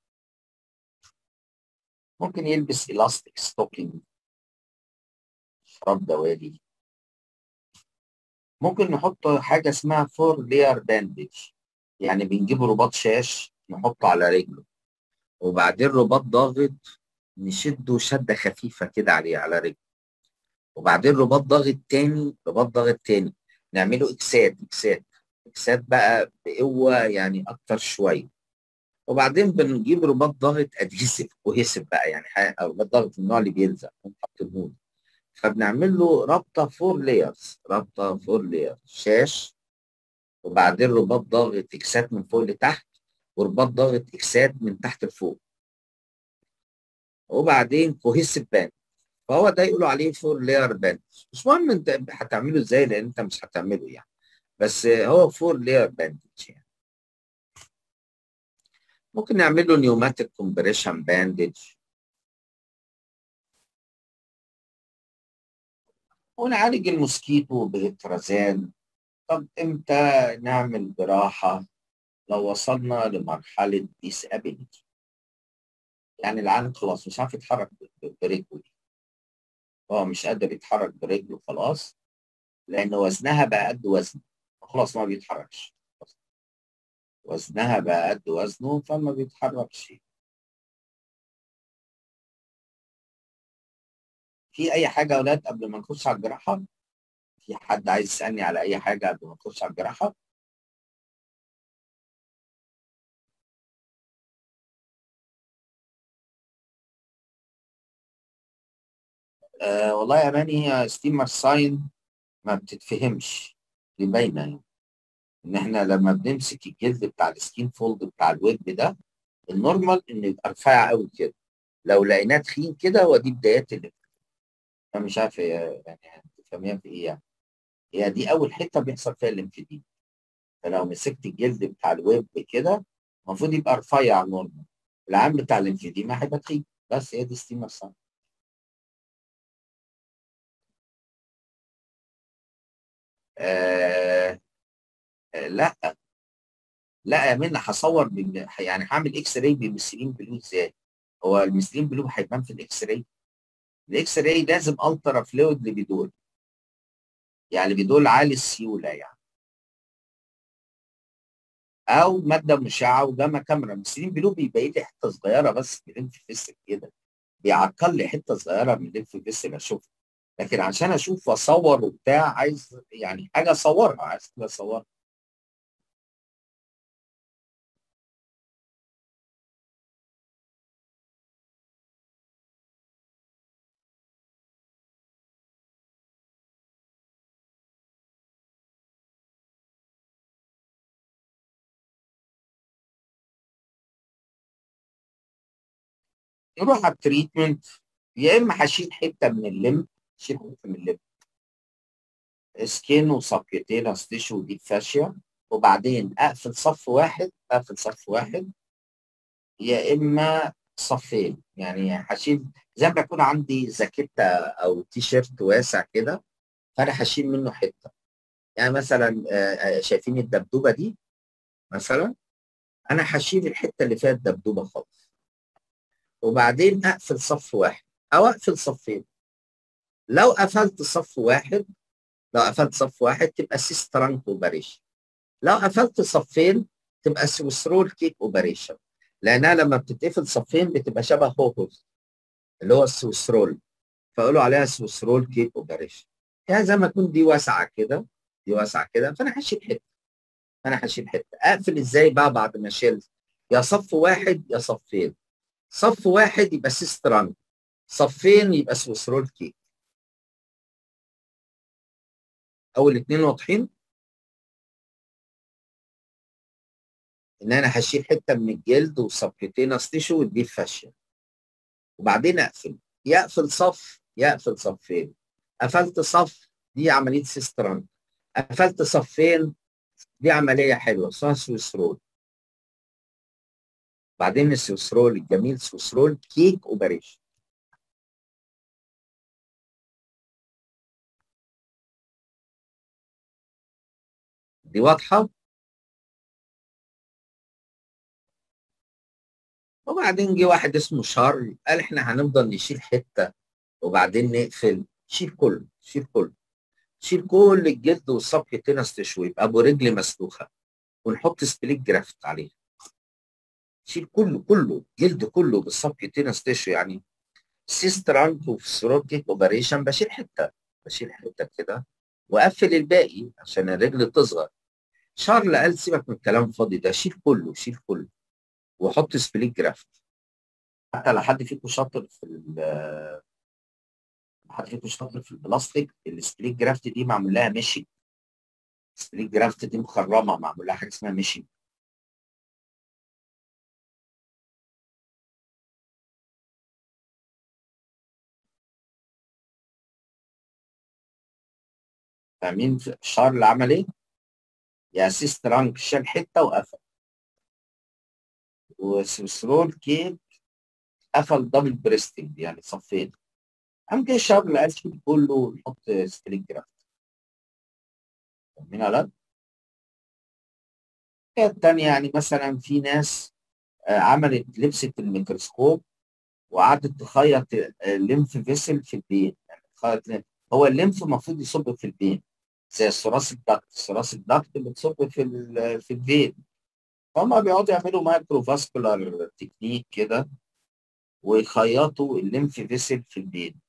ممكن يلبس الاستيك ستوكينج شراب دوالي ممكن نحط حاجه اسمها فور لير باندج يعني بنجيب رباط شاش نحطه على رجله وبعدين رباط ضاغط نشده شده خفيفه كده عليه على رجله وبعدين رباط ضاغط تاني رباط ضاغط تاني نعمله اكسات اكسات اكسات بقى بقوه يعني اكتر شويه وبعدين بنجيب رباط ضاغط ادهيسيف كوهيسيف بقى يعني حاجه رباط ضاغط من النوع اللي بيلزق ونحط الهون فبنعمل له رابطه فور لايرز رابطه فور لايرز شاش وبعدين رباط ضاغط اكسات من فوق لتحت ورباط ضاغط اكسات من تحت لفوق وبعدين كوهيسيف باند فهو ده يقولوا عليه فور لاير باند مش مهم انت هتعمله ازاي لان انت مش هتعمله يعني بس هو فور لاير باند يعني ممكن نعمل له نيوماتيك كومبريشن باندج ونعالج الموسكيتو بهترازان طب امتى نعمل جراحة لو وصلنا لمرحلة disability يعني العالم خلاص مش عارف يتحرك برجله دي هو مش قادر يتحرك برجله خلاص لأن وزنها بقى قد وزنه خلاص ما بيتحركش وزنها بقى قد وزنه فما بيتحركش في أي حاجة يا أولاد قبل ما نخش على الجراحة؟ في حد عايز يسألني على أي حاجة قبل ما نخش على الجراحة؟ آه والله يا ماني هي ستيمر ساين ما بتتفهمش دي باينه يعني ان احنا لما بنمسك الجلد بتاع السكين فولد بتاع الويب ده النورمال انه يبقى رفيع قوي كده لو لقيناه تخين كده هو دي بدايات اللي انا مش عارف هي يعني تفهميها في ايه يعني هي دي اول حته بيحصل فيها الانفدين فلو مسكت الجلد بتاع الويب كده المفروض يبقى رفيع نورمال العام بتاع الانفديما هيبقى تخين بس هي دي ستيمر ساين آه آه لا لا يا منى هصور بال... يعني هعمل اكس راي بمثلين بلو ازاي؟ هو المثلين بلو هيبان في الاكس راي الاكس راي لازم الترا فلويد لبيدول يعني بيدول عالي السيوله يعني او ماده مشعه وجاما كاميرا المثلين بلو بيبقى لي حته صغيره بس من الليمف فيسل كده بيعقل لي حته صغيره من الليمف فيسل اشوفها لكن عشان اشوف واصور وبتاع عايز يعني حاجه اصورها عايز حاجه اصورها نروح على التريتمنت يا اما هشيل حته من الليمب اشيل حته من الليمب سكين وسبكيتينس تيشو وديب فاشيا وبعدين اقفل صف واحد اقفل صف واحد يا اما صفين يعني هشيل زي ما يكون عندي جاكيته او تي شيرت واسع كده فانا هشيل منه حته يعني مثلا شايفين الدبدوبه دي مثلا انا هشيل الحته اللي فيها الدبدوبه خالص وبعدين اقفل صف واحد او اقفل صفين لو قفلت صف واحد لو قفلت صف واحد تبقى سيسترانك اوبريشن لو قفلت صفين تبقى سويسرول كيك اوبريشن لانها لما بتتقفل صفين بتبقى شبه هوهوز اللي هو السويسرول فقولوا عليها سويسرول كيك اوبريشن يعني زي ما تكون دي واسعه كده دي واسعه كده فانا هشيل حته انا هشيل حته اقفل ازاي بقى بعد ما شلت يا صف واحد يا صفين صف واحد يبقى سيسترانك صفين يبقى سويسرول كيك اول اتنين واضحين ان انا هشيل حته من الجلد وسبكتينس تيشو ودي فاشيه وبعدين اقفل يقفل صف يقفل صفين قفلت صف دي عمليه سيسترانك قفلت صفين دي عمليه حلوه اسمها سويسرول بعدين السويسرول الجميل سويسرول كيك اوبريشن دي واضحه وبعدين جه واحد اسمه شارل قال احنا هنفضل نشيل حته وبعدين نقفل شيل كله شيل كله شيل كل الجلد والسبكتينس تشوي يبقى ابو رجل مسلوخه ونحط سبليت جرافت عليه شيل كله كله جلد كله بالسبكتينس تشو يعني سيسترانك وفي سروتيك اوبريشن بشيل حته بشيل حته كده واقفل الباقي عشان الرجل تصغر شارل قال سيبك من الكلام الفاضي ده شيل كله شيل كله وحط سبليت جرافت حتى لو حد فيكم شاطر في ال حد فيكم شاطر في البلاستيك السبليت جرافت دي معمول لها ميشنج السبليت جرافت دي مخرمه معمول لها حاجه اسمها ميشنج فاهمين شارل عمل ايه؟ يا سيسترانك شال حته وقفل وسرول كيك قفل دبل بريستنج يعني صفين قام جاي شارل قال شيل كله نحط سبليت جرافت فاهمين ولا الحكايه الثانيه يعني مثلا في ناس عملت لبست الميكروسكوب وقعدت تخيط الليمف فيسل في البين يعني تخيط هو الليمف المفروض يصب في البين زي الثراس الدكت الثراس الدكت بتصب في في الفين هما بيقعدوا يعملوا مايكرو فاسكولار تكنيك كده ويخيطوا الليمف فيسل في البين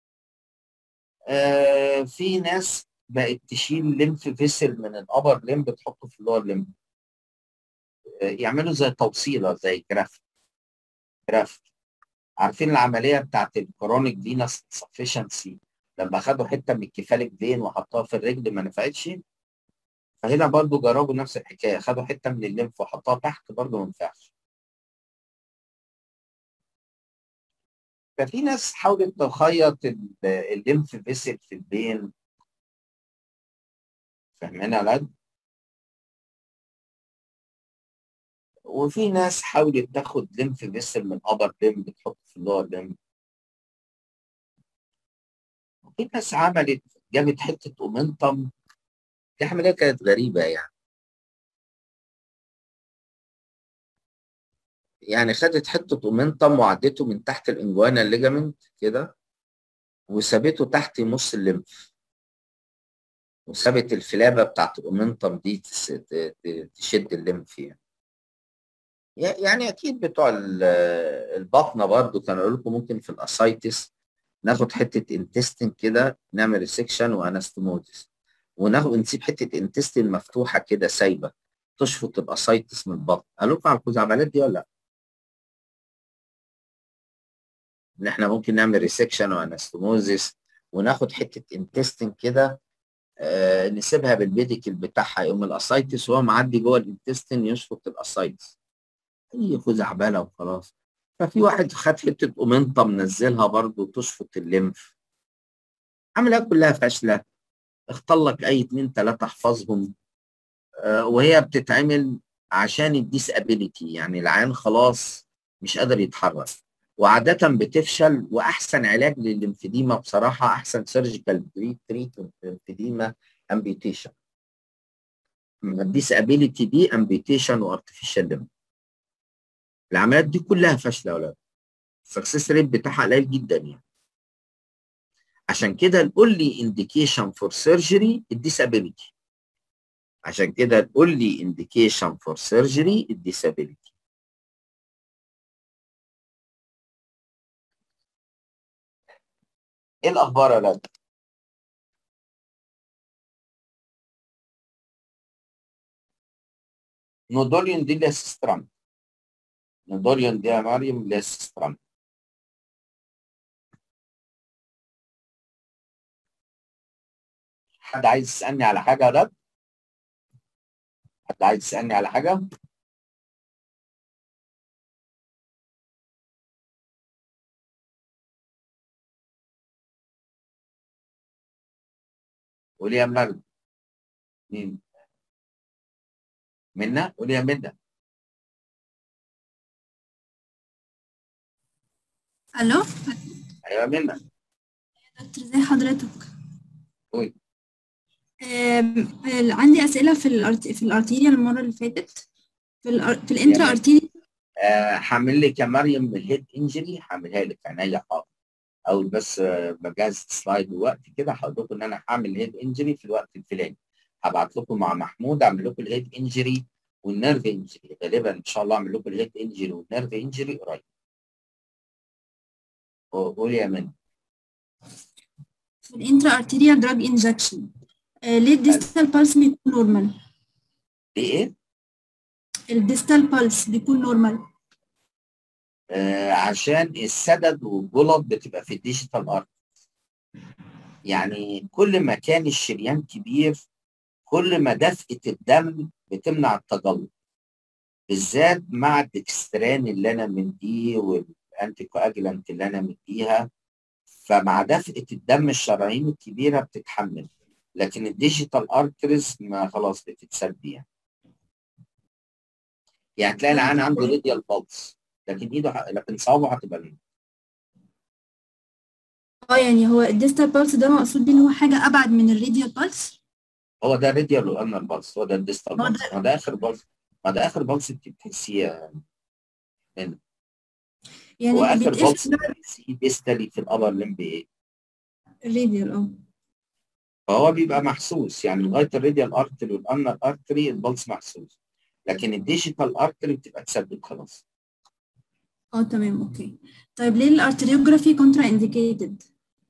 آه في ناس بقت تشيل ليمف فيسل من الابر ليمب تحطه في اللور ليمب آه يعملوا زي توصيله زي جرافت جرافت عارفين العمليه بتاعت الكرونيك فينس سفشنسي لما خدوا حته من الكفالك فين وحطوها في الرجل ما نفعتش فهنا برضو جربوا نفس الحكايه خدوا حته من الليمف وحطوها تحت برضو ما نفعش ففي ناس حاولت تخيط الليمف فيسل في البين فاهمين يا ولاد؟ وفي ناس حاولت تاخد ليمف فيسل من ابر ليم بتحط في اللور ليم وفي ناس عملت جابت حته اومنتم دي عمليه كانت غريبه يعني يعني خدت حته اومنتم وعدته من تحت الانجوانا الليجامنت كده وسابته تحت نص الليمف وسابت الفلابه بتاعت الاومنتم دي تس- ت- ت- تشد الليمف يعني يعني اكيد بتوع ال- البطنه برضو كانوا يقولوا لكم ممكن في الاسايتس ناخد حته انتستين كده نعمل ريسكشن وانستموزيس وناخد نسيب حته انتستين مفتوحه كده سايبه تشفط الاسايتس من البطن قالوا لكم على الخزعبلات دي ولا لا؟ ان احنا ممكن نعمل ريسكشن وانستموزيس وناخد حته انتستين كده آه نسيبها بالبيديكل بتاعها يقوم الاسايتس وهو معدي جوه الانتستين يشفط الاسايتس هي خزعبله وخلاص ففي واحد خد حته اومنتم نزلها برضه تشفط الليمف عملها كلها فاشله اختار لك اي اتنين تلاته احفظهم آه وهي بتتعمل عشان الديس ابيليتي يعني العيان خلاص مش قادر يتحرك وعادة بتفشل وأحسن علاج للليمفيديما بصراحة أحسن سيرجيكال تريتمنت للليمفيديما امبيوتيشن الديسابيليتي دي امبيوتيشن وارتفيشال ليمف العمليات دي كلها فاشلة ولا السكسس ريت بتاعها قليل جدا يعني عشان كده الاونلي انديكيشن فور سيرجري الديسابيليتي عشان كده الاونلي انديكيشن فور سيرجري الديسابيليتي ايه الاخبار يا ولاد؟ نودوليون دي ليسترام نودوليون دي يا مريم ليسترام حد عايز يسألني على حاجة يا ولاد؟ حد عايز يسألني على حاجة؟ قولي يا مريم مين؟ منى؟ قولي يا منى الو ايوه منى دكتور ازي حضرتك قولي آم، آه، عندي اسئله في الأرت... في الارتيريا المره اللي فاتت في الأر... في الانترا يا ارتيريا آه، هعمل لك يا مريم الهيد انجري هعملها لك عينيا حاضر اول بس آه، بجهز سلايد ووقت كده هقول لكم ان انا هعمل هيد انجري في الوقت الفلاني هبعت لكم مع محمود اعمل لكم الهيد انجري والنيرف انجري غالبا ان شاء الله اعمل لكم الهيد انجري والنيرف انجري قريب قول يا من في الانترا ارتيريا دراج انجكشن ليه الديستال بالس بيكون نورمال دي ايه؟ الديستال بالس بيكون نورمال آه عشان السدد والجلط بتبقى في الديجيتال ارت يعني كل ما كان الشريان كبير كل ما دفئة الدم بتمنع التجلط بالذات مع الدكستران اللي انا مديه والانتي كواجلانت اللي انا مديها فمع دفئة الدم الشرايين الكبيرة بتتحمل لكن الديجيتال ارتريز ما خلاص بتتسد يعني يعني تلاقي العيان عنده راديال بالس لكن ايده ح- لكن صوابعه هتبقى ليه اه يعني هو الديستال بالس ده مقصود بيه ان هو حاجه ابعد من الراديال بالس هو ده راديال والانر بالس هو ده الديستال هو بالس ده- ما ده اخر بالس ما ده اخر بالس انت بتحسيه هنا يعني هو اللي اخر بيتقفل بالس بتحسيه ديستالي في الابر لمب ايه الراديال اه فهو بيبقى محسوس يعني لغايه الراديال ارتري والانر ارتري البلس محسوس لكن الديجيتال ارتري بتبقى اتثبت خلاص اه تمام اوكي طيب ليه الارتريوجرافي كونترا انديكيتد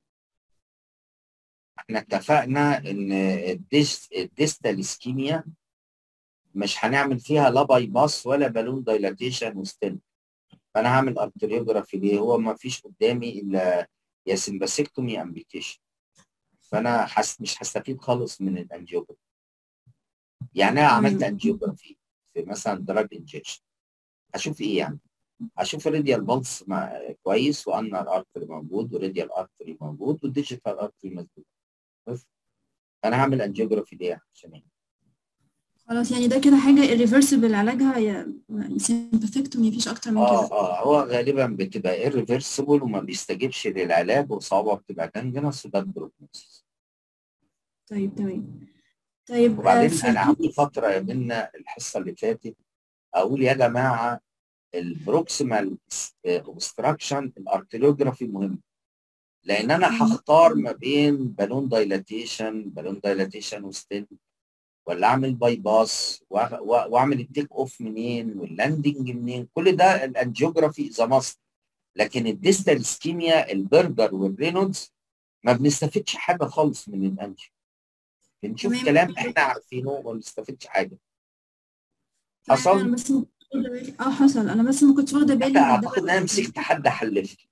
احنا اتفقنا ان الديس الديستال اسكيميا مش هنعمل فيها لا باي باس ولا بالون دايلاتيشن وستنت فانا هعمل ارتريوجرافي ليه هو ما فيش قدامي الا يا سمباسيكتومي يا امبيتيشن فانا حس مش هستفيد خالص من الانجيوجرافي يعني انا عملت تمام. انجيوجرافي في مثلا دراج انجكشن اشوف ايه يعني اشوف الراديال بالس كويس وانر ارتري موجود وراديال ارتري موجود والديجيتال ارتري موجود بس انا هعمل انجيوجرافي ليه عشان ايه خلاص يعني ده كده حاجة irreversible علاجها يا سيمباثيكتومي مفيش أكتر من اه كده اه هو غالبا بتبقى irreversible وما بيستجيبش للعلاج وصعوبة بتبقى جانجنس وده البروجنوسيس طيب تمام طيب آه، وبعدين في انا قعدت الجي- فترة يا بينا الحصة اللي فاتت اقول يا جماعة البروكسيمال اوبستراكشن الارتيلوجرافي مهم لان انا هختار ما بين بالون دايلاتيشن بالون دايلاتيشن وستين ولا اعمل باي باس وأ- وأ- واعمل التيك اوف منين واللاندنج منين كل ده الانجيوجرافي ذا ماست لكن الديستال سكيميا البرجر والرينولدز ما بنستفدش حاجه خالص من الانجيو بنشوف تمام. كلام احنا عارفينه وما بنستفدش حاجه تمام، حصل؟ أنا بس ما كنتش واخدة بالي اه حصل أنا بس ما كنتش واخدة بالي انت إن ده اعتقد ان انا مسكت حد حلفت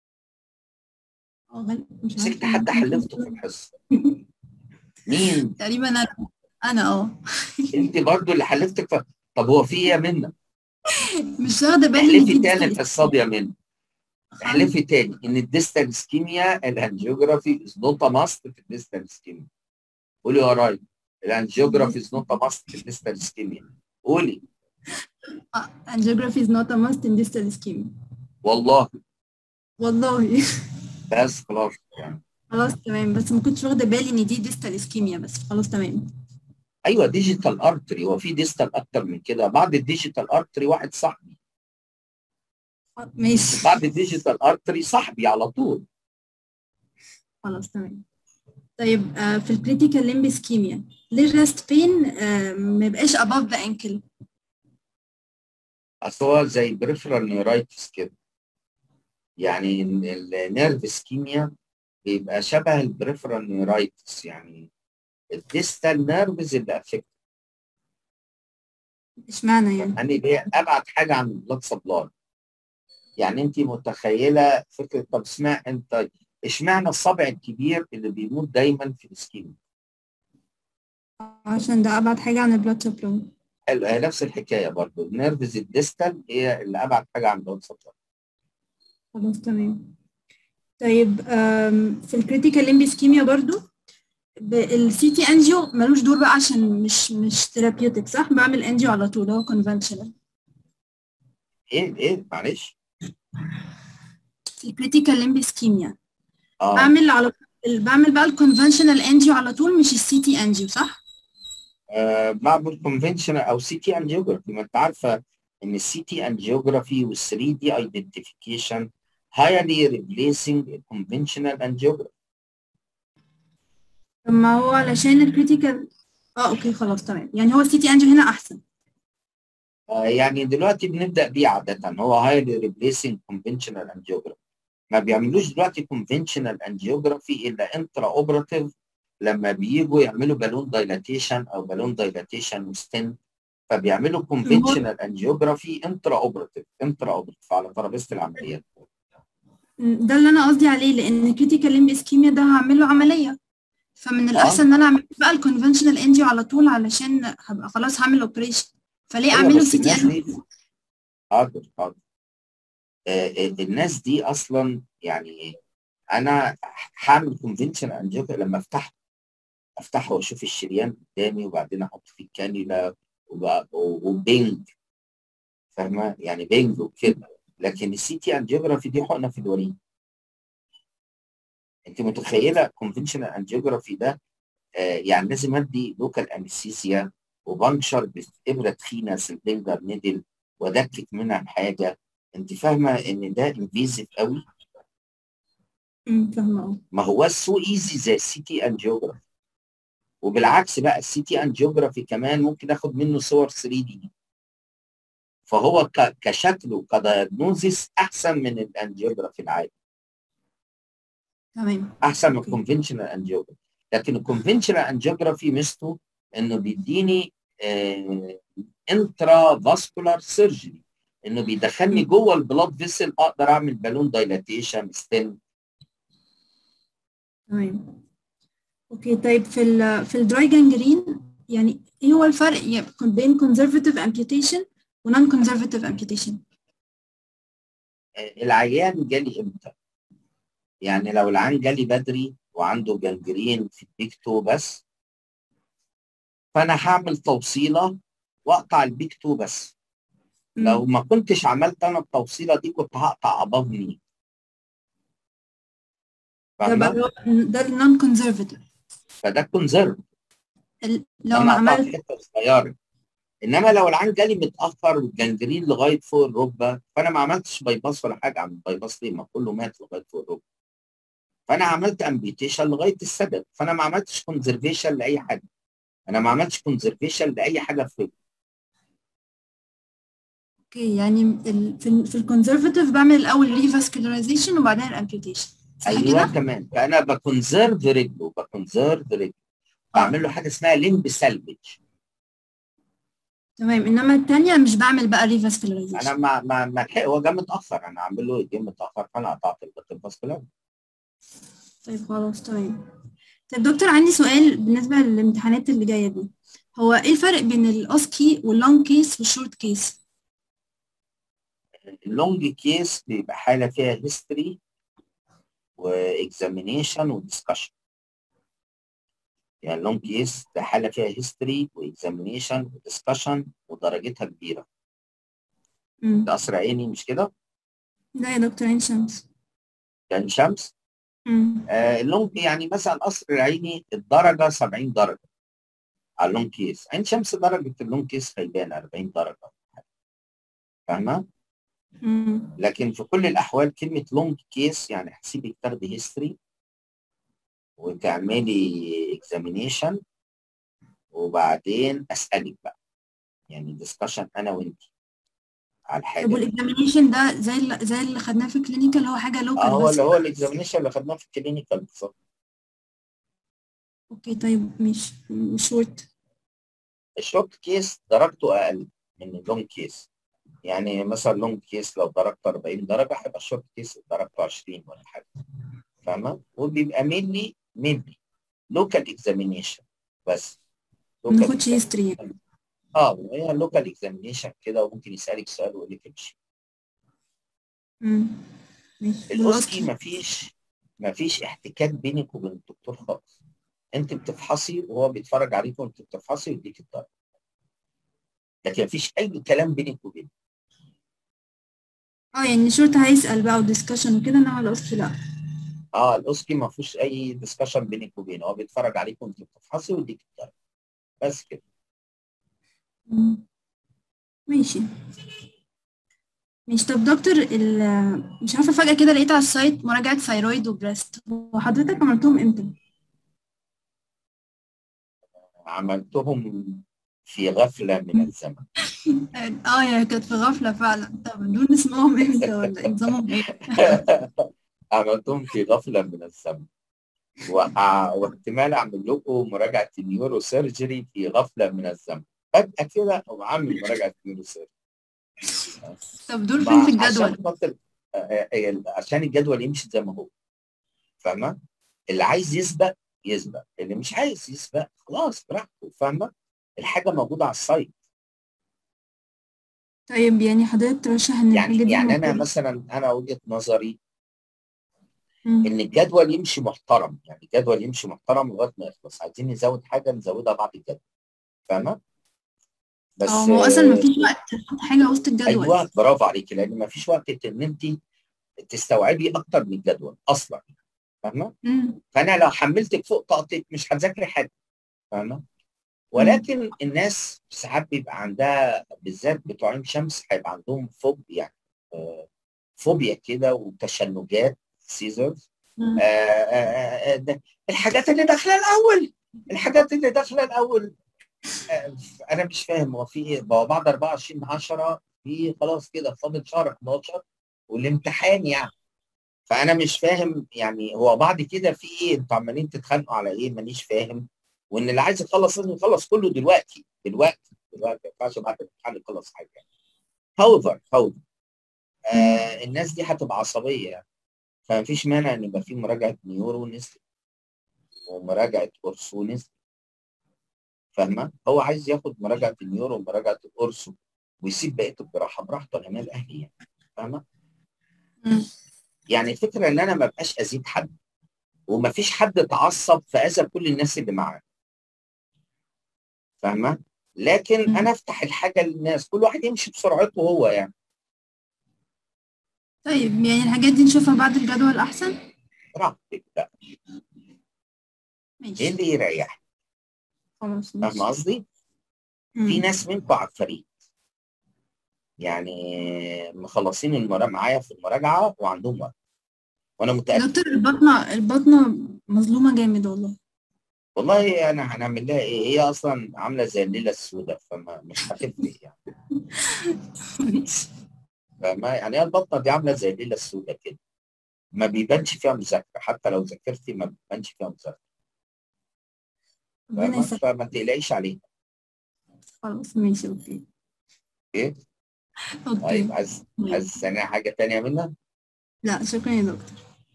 اه غالبا مش مسكت عارفة حد حلفته في الحصه مين تقريبا أنا أنا اه انت برضو اللي حلفتك ف... طب هو في ايه يا منى مش واخدة بالي إن احلفي في تاني distal الحصه دي يا منى خالص. احلفي تاني ان الديستال سكيميا الانجيوجرافي از نوت ماست في الديستال سكيميا قولي ورايا الانجيوجرافي از نوت ماست في الديستال سكيميا قولي آه، angiography is not a must in distal ischemia والله والله بس خلاص يعني خلاص تمام بس ما كنتش واخدة بالي إن دي distal ischemia بس خلاص تمام ايوه ديجيتال ارتري هو في ديستال اكتر من كده بعد الديجيتال ارتري واحد صاحبي آه، ماشي بعد الديجيتال ارتري صاحبي على طول خلاص تمام طيب آه، في الكريتيكال ليمب اسكيميا ليه الريست بين ما يبقاش above the ankle اصل هو زي بريفرال نيورايتس كده يعني النيرف اسكيميا بيبقى شبه البريفرال نيورايتس يعني الديستال نيرفز اللي افكت اشمعنى يعني يعني هي ابعد حاجه عن البلاد سبلاي يعني انت متخيله فكره طب اسمع انت اشمعنى الصبع الكبير اللي بيموت دايما في السكين عشان ده ابعد حاجه عن البلاد سبلاي حلو هي نفس الحكايه برضه النيرفز الديستال هي اللي ابعد حاجه عن البلاد سبلاي خلاص تمام طيب آم، في الكريتيكال ليمب اسكيميا برضو السي تي انجيو ملوش دور بقى عشان مش مش ثيرابيوتيك صح بعمل انجيو على طول هو كونفنشنال ايه ايه معلش في الكريتيكال ليمب اسكيميا اه بعمل على بعمل بقى الكونفنشنال انجيو على طول مش السي تي انجيو صح آه، بعمل كونفنشنال او سي تي انجيوجرافي ما انت عارفه ان السي تي انجيوجرافي وال 3 دي ايدنتيفيكيشن highly replacing conventional angiography طب ما هو علشان الكريتيكال اه اوكي خلاص تمام يعني هو السي تي انجيو هنا احسن آه، يعني دلوقتي بنبدا بيه عاده هو highly replacing conventional angiography ما بيعملوش دلوقتي conventional angiography الا انترا اوبراتيف لما بييجوا يعملوا بالون دايلاتيشن او بالون دايلاتيشن وستين فبيعملوا conventional angiography انترا اوبراتيف انترا اوبراتيف على ترابيزه العمليات ده اللي انا قصدي عليه لان كريتيكال ليمب اسكيميا ده هعمل له عمليه فمن الاحسن ان انا اعمل بقى الكونفنشنال انجيو على طول علشان هبقى خلاص هعمل اوبريشن فليه أيوة، اعمله بس سي تي الناس انجيو دي حاضر حاضر آه، آه، الناس دي اصلا يعني انا هعمل كونفنشن انجيوكا لما افتحه افتحه واشوف الشريان قدامي وبعدين احط فيه الكانيولا وب- وبينج فاهمه يعني بينج وكده لكن السي تي انجيوجرافي دي حقنه في الوريد انت متخيله كونفنشنال انجيوجرافي ده آه يعني لازم ادي لوكال انستيسيا وبنشر بابره تخينه سلبنجر نيدل وادكك منها حاجه انت فاهمه ان ده انفيزيف قوي أمم، فاهمه اه ما هو سو ايزي زي السي تي انجيوجرافي وبالعكس بقى السي تي انجيوجرافي كمان ممكن اخد منه صور 3 دي فهو ك- كشكله كدايجنوزيس احسن من الانجيوجرافي العادي تمام احسن من أوكي. الكونفنشنال انجيوجرافي لكن الكونفنشنال انجيوجرافي ميزته انه بيديني انترا فاسكولار سيرجري انه بيدخلني جوه البلاد فيسل اقدر اعمل بالون دايلاتيشن ستين تمام اوكي طيب في ال في الدراي جانجرين يعني ايه هو الفرق يعني بين conservative amputation و non conservative amputation العيان جالي امتى؟ يعني لو العيان جالي بدري وعنده جنجرين في البيكتو بس فانا هعمل توصيله واقطع البيك 2 بس لو ما كنتش عملت انا التوصيله دي كنت هقطع اباف ني ده بقى فاهمه هو- ده النون كونزرفاتيف فده كونزرف لو ما انا قطعت عملت حته صغيره انما لو العين جالي متاخر والجنجرين لغايه فوق الركبه فانا ما عملتش باي باس ولا حاجه عم باي باس ليه ما كله مات لغايه فوق الركبه فانا عملت امبيتيشن لغايه السبب فانا ما عملتش كونزرفيشن لاي حاجه انا ما عملتش كونزرفيشن لاي حاجه في رجلي. اوكي يعني ال... في ال... في الكونزرفاتيف بعمل الاول ريفاسكولاريزيشن وبعدين الامبيوتيشن صح ايوه كده؟ كمان فانا بكونزرف رجله بكونزرف رجله بعمل له حاجه اسمها لمب سلبج تمام انما الثانيه مش بعمل بقى ريفاسكولاريزيشن انا ما ما ما لحق- هو جه متاخر انا عامل له جه متاخر فانا قطعت البط الفاسكولار طيب خلاص تمام طيب دكتور عندي سؤال بالنسبة للامتحانات اللي جاية دي هو ايه الفرق بين الاوسكي واللونج كيس والشورت كيس؟ اللونج كيس بيبقى حاله فيها هيستوري واكزامينيشن ودiscussion يعني اللونج كيس ده حاله فيها هيستوري واكزامينيشن ودiscussion ودرجتها كبيره مم. ده قصر عيني مش كده؟ لا يا دكتور عين شمس يعني شمس مم. آه اللونج يعني مثلا قصر العيني الدرجه 70 درجه على اللونج كيس عين شمس درجه اللونج كيس خيبان 40 درجه فاهمه؟ مم. لكن في كل الاحوال كلمه لونج كيس يعني هسيبك تاخدي هيستوري وتعملي اكزامينيشن وبعدين اسالك بقى يعني ديسكشن انا وانت على الحاجه طب دي. والاكزامينيشن ده زي اللي زي اللي خدناه في الكلينيكال هو حاجة اه لوكال هو بس اللي هو الاكزامينيشن اللي خدناه في الكلينيكال بالظبط اوكي طيب مش شورت الشورت كيس درجته اقل من اللونج كيس يعني مثلا لونج كيس لو درجته 40 درجه هيبقى الشورت كيس درجته 20 ولا حاجه فاهمه وبيبقى مينلي مينلي لوكال اكزامينيشن بس ما local ناخدش هيستوري اه هي لوكال اكزامينيشن كده وممكن يسالك سؤال ويقول لك امشي ماشي الاوسكي مفيش مفيش احتكاك بينك وبين الدكتور خالص انت بتفحصي وهو بيتفرج عليك وانت بتفحصي ويديك الدرجه لكن مفيش اي كلام بينك وبينه اه يعني شورت هيسأل بقى وديسكشن وكده انما الاوسكي لا اه الاوسكي ما فيهوش اي ديسكشن بينك وبينه هو بيتفرج عليك وانت بتفحصي ويديك الدرجه بس كده مم. ماشي ماشي طب دكتور ال- مش عارفة فجأة كده لقيت على السايت مراجعة ثايرويد وبريست وحضرتك عملتهم امتى؟ عملتهم في غفله من الزمن اه يا كانت في غفلة فعلا طب دول اسمهم امتى ولا نظامهم ايه؟ عملتهم في غفله من الزمن وأع- واحتمال اعمل لكم مراجعه النيورو سيرجري في غفله من الزمن فجاه كده اقوم عامل مراجعه نيورو سيرجري طب دول فين في الجدول؟ عشان خاطر آه، آه، عشان الجدول يمشي زي ما هو فاهمه اللي عايز يسبق يسبق اللي مش عايز يسبق خلاص براحته فاهمه الحاجه موجوده على السايت طيب يعني حضرتك ترشح ان الحاجة يعني دي يعني انا موجودة؟ مثلا انا وجهه نظري مم. ان الجدول يمشي محترم يعني الجدول يمشي محترم لغايه ما يخلص عايزين نزود حاجه نزودها بعد الجدول فاهمه بس اه هو اصلا مفيش وقت تحط حاجة وسط الجدول ايوه برافو عليكي لان ما فيش وقت ان انت تستوعبي اكتر من الجدول اصلا فاهمه مم. فانا لو حملتك فوق طاقتك مش هتذاكري حاجه فاهمه ولكن الناس ساعات بيبقى عندها بالذات بتوع عين شمس هيبقى عندهم فوبيا يعني آه، فوبيا كده وتشنجات سيزرز مم. آه، آه، آه، ده- الحاجات اللي داخله الاول الحاجات اللي داخله الاول آه، انا مش فاهم هو في ايه هو بعد 24 10 في خلاص كده فاضل شهر 11 والامتحان يعني فانا مش فاهم يعني هو بعد كده في ايه انتوا عمالين تتخانقوا على ايه مانيش فاهم وان اللي عايز يخلص لازم يخلص كله دلوقتي دلوقتي دلوقتي ما ينفعش بعد الامتحان يخلص حاجه however however آه الناس دي هتبقى عصبيه يعني فما فيش مانع ان يبقى في مراجعه نيورو نزل ومراجعه اورسو نزل فاهمه هو عايز ياخد مراجعه النيورو ومراجعه الاورسو ويسيب بقيه الجراحه براحته انا مال اهلي يعني فاهمه مم. يعني الفكره ان انا ما بقاش ازيد حد وما فيش حد اتعصب فاذى كل الناس اللي معاه فاهمه لكن مم. انا افتح الحاجه للناس كل واحد يمشي بسرعته هو يعني طيب يعني الحاجات دي نشوفها بعد الجدول احسن براحتك بقى ايه ماشي اللي يريح خلاص ماشي فاهمه قصدي مم. في ناس منكم عفاريت يعني مخلصين المراجعه معايا في المراجعه وعندهم وقت وانا متاكد دكتور البطنة البطنة مظلومة جامد والله والله انا هنعمل لها ايه هي اصلا عامله زي الليله السوداء فما مش هتفرق يعني ماشي فما يعني هي البطنه دي عامله زي الليله السوداء كده ما بيبانش فيها مذاكره حتى لو ذاكرتي ما بيبانش فيها مذاكره ربنا فاهمة؟ يسهل فما تقلقيش عليها خلاص ماشي اوكي ايه اوكي طيب عايز عايز ثانيه حاجه تانية منها لا شكرا يا دكتور